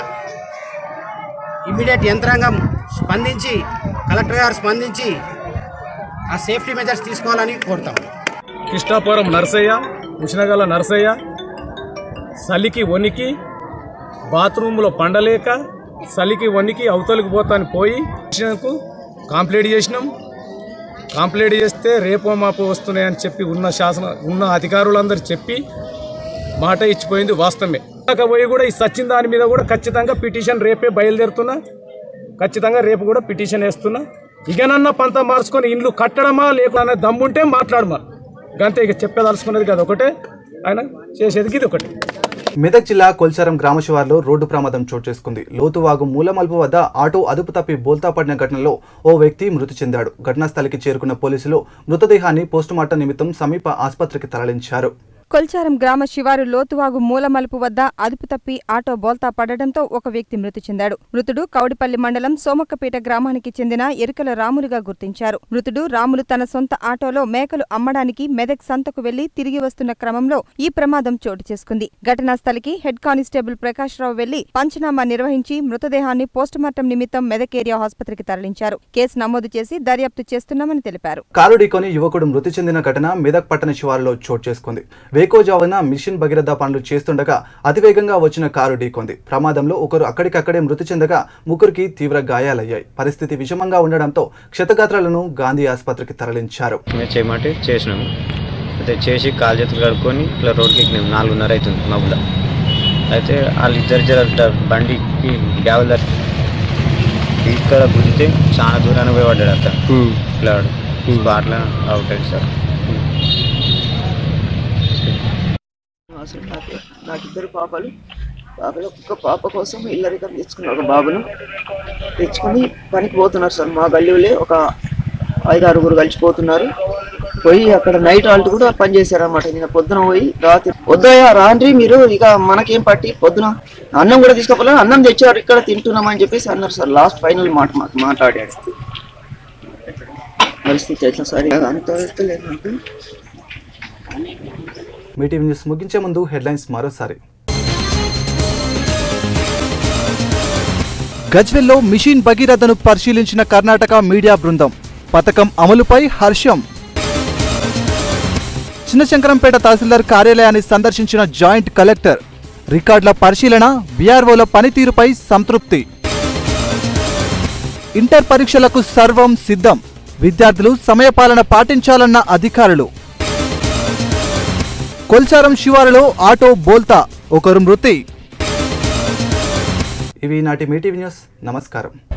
ఇమ్మీడియట్ యంత్రాంగం స్పందించి కలెక్టర్ గారు స్పందించి ఆ సేఫ్టీ మెజర్స్ తీసుకోవాలని కోరుతాం కృష్ణాపురం నర్సయ్య ఉష్ణగల నర్సయ్య చలికి వణికి బాత్రూంలో పండలేక చలికి వణికి అవతలికి పోతాను పోయి కృష్ణకు కంప్లైంట్ చేసినాం కంప్లైంట్ చేస్తే రేపో మాపో వస్తున్నాయని చెప్పి ఉన్న శాసన ఉన్న అధికారులందరూ చెప్పి మాట ఇచ్చిపోయింది వాస్తవమే దాకా పోయి కూడా ఈ సచిన్ దాని మీద కూడా ఖచ్చితంగా పిటిషన్ రేపే బయలుదేరుతున్నా ఖచ్చితంగా రేపు కూడా పిటిషన్ వేస్తున్నా ఇకనన్నా పంత మార్చుకొని ఇండ్లు కట్టడమా లేకుండా దమ్ముంటే మాట్లాడమా గంతే ఇక చెప్పదలుచుకున్నది కదా ఒకటే ఆయన చేసేది ఇది ఒకటి మెదక్ జిల్లా కొల్చారం గ్రామ శివార్లో రోడ్డు ప్రమాదం చోటు చేసుకుంది లోతువాగు మూలమల్పు వద్ద ఆటో అదుపు తప్పి బోల్తా పడిన ఘటనలో ఓ వ్యక్తి మృతి చెందాడు ఘటనా స్థలికి చేరుకున్న పోలీసులు మృతదేహాన్ని పోస్టుమార్టం నిమిత్తం సమీప ఆసుపత్రికి తరలించారు కొల్చారం గ్రామ శివారు లోతువాగు మూలమలుపు వద్ద అదుపు తప్పి ఆటో బోల్తా పడడంతో ఒక వ్యక్తి మృతి చెందాడు మృతుడు కౌడిపల్లి మండలం సోమక్కపేట గ్రామానికి చెందిన ఎరుకల రాములుగా గుర్తించారు మృతుడు రాములు తన సొంత ఆటోలో మేకలు అమ్మడానికి మెదక్ సంతకు వెళ్లి తిరిగి వస్తున్న క్రమంలో ఈ ప్రమాదం చోటు చేసుకుంది ఘటనా స్థలికి హెడ్ కానిస్టేబుల్ ప్రకాష్ రావు వెళ్లి పంచనామా నిర్వహించి మృతదేహాన్ని పోస్టుమార్టం నిమిత్తం మెదక్ ఏరియా ఆసుపత్రికి తరలించారు కేసు నమోదు చేసి దర్యాప్తు చేస్తున్నామని తెలిపారు కారు ఢీకొని యువకుడు మృతి చెందిన ఘటన మెదక్ పట్టణ శివారులో చోటు చేసుకుంది వేకోజావున మిషన్ భగీరథ పనులు చేస్తుండగా అతివేగంగా వచ్చిన కారు ఢీకొంది ప్రమాదంలో ఒకరు అక్కడికక్కడే మృతి చెందగా ముగ్గురికి తీవ్ర గాయాలయ్యాయి పరిస్థితి విషమంగా ఉండడంతో క్షతగాత్రాలను గాంధీ ఆసుపత్రికి తరలించారు మేము చేయమంటే చేసినాము అయితే చేసి కాలు చేతులు కడుక్కొని ఇట్లా రోడ్కి ఎక్కినాము నాలుగున్నర అవుతుంది మబ్బుల అయితే వాళ్ళు ఇద్దరు జర బండికి గ్యావెల్ దగ్గర ఇక్కడ గుద్దితే చాలా దూరాన్ని పోయి పడ్డాడు అతను ఇట్లా స్పాట్లో అవుట్ అయ్యాడు సార్ అసలు నాకు నాకు ఇద్దరు పాపలు పాపలు ఒక్కొక్క పాప కోసం ఇల్లరికం తెచ్చుకున్నారు ఒక బాబును తెచ్చుకొని పనికి పోతున్నారు సార్ మా గల్లీలో ఒక ఐదు ఆరుగురు కలిసిపోతున్నారు పోయి అక్కడ నైట్ హాల్ట్ కూడా పని చేశారన్నమాట నిన్న పొద్దున పోయి రాత్రి వద్దయ్యా రాండ్రి మీరు ఇక మనకేం పట్టి పొద్దున అన్నం కూడా తీసుకోపోలేదు అన్నం తెచ్చారు ఇక్కడ తింటున్నామని చెప్పేసి అన్నారు సార్ లాస్ట్ ఫైనల్ మాట మాకు మాట్లాడాడు పరిస్థితి ఎట్లా సార్ ఇక అంత లేదు నాకు మీ టీవీ న్యూస్ ముగించే ముందు హెడ్లైన్స్ మరోసారి గజ్వెల్లో మిషన్ భగీరథను పరిశీలించిన కర్ణాటక మీడియా బృందం పథకం అమలుపై హర్షం చిన్నశంకరంపేట తహసీల్దార్ కార్యాలయాన్ని సందర్శించిన జాయింట్ కలెక్టర్ రికార్డుల పరిశీలన బీఆర్ఓల పనితీరుపై సంతృప్తి ఇంటర్ పరీక్షలకు సర్వం సిద్ధం విద్యార్థులు సమయపాలన పాటించాలన్న అధికారులు కొల్చారం శివారులో ఆటో బోల్తా ఒకరు మృతి ఇవి నాటి మీటివ్ న్యూస్ నమస్కారం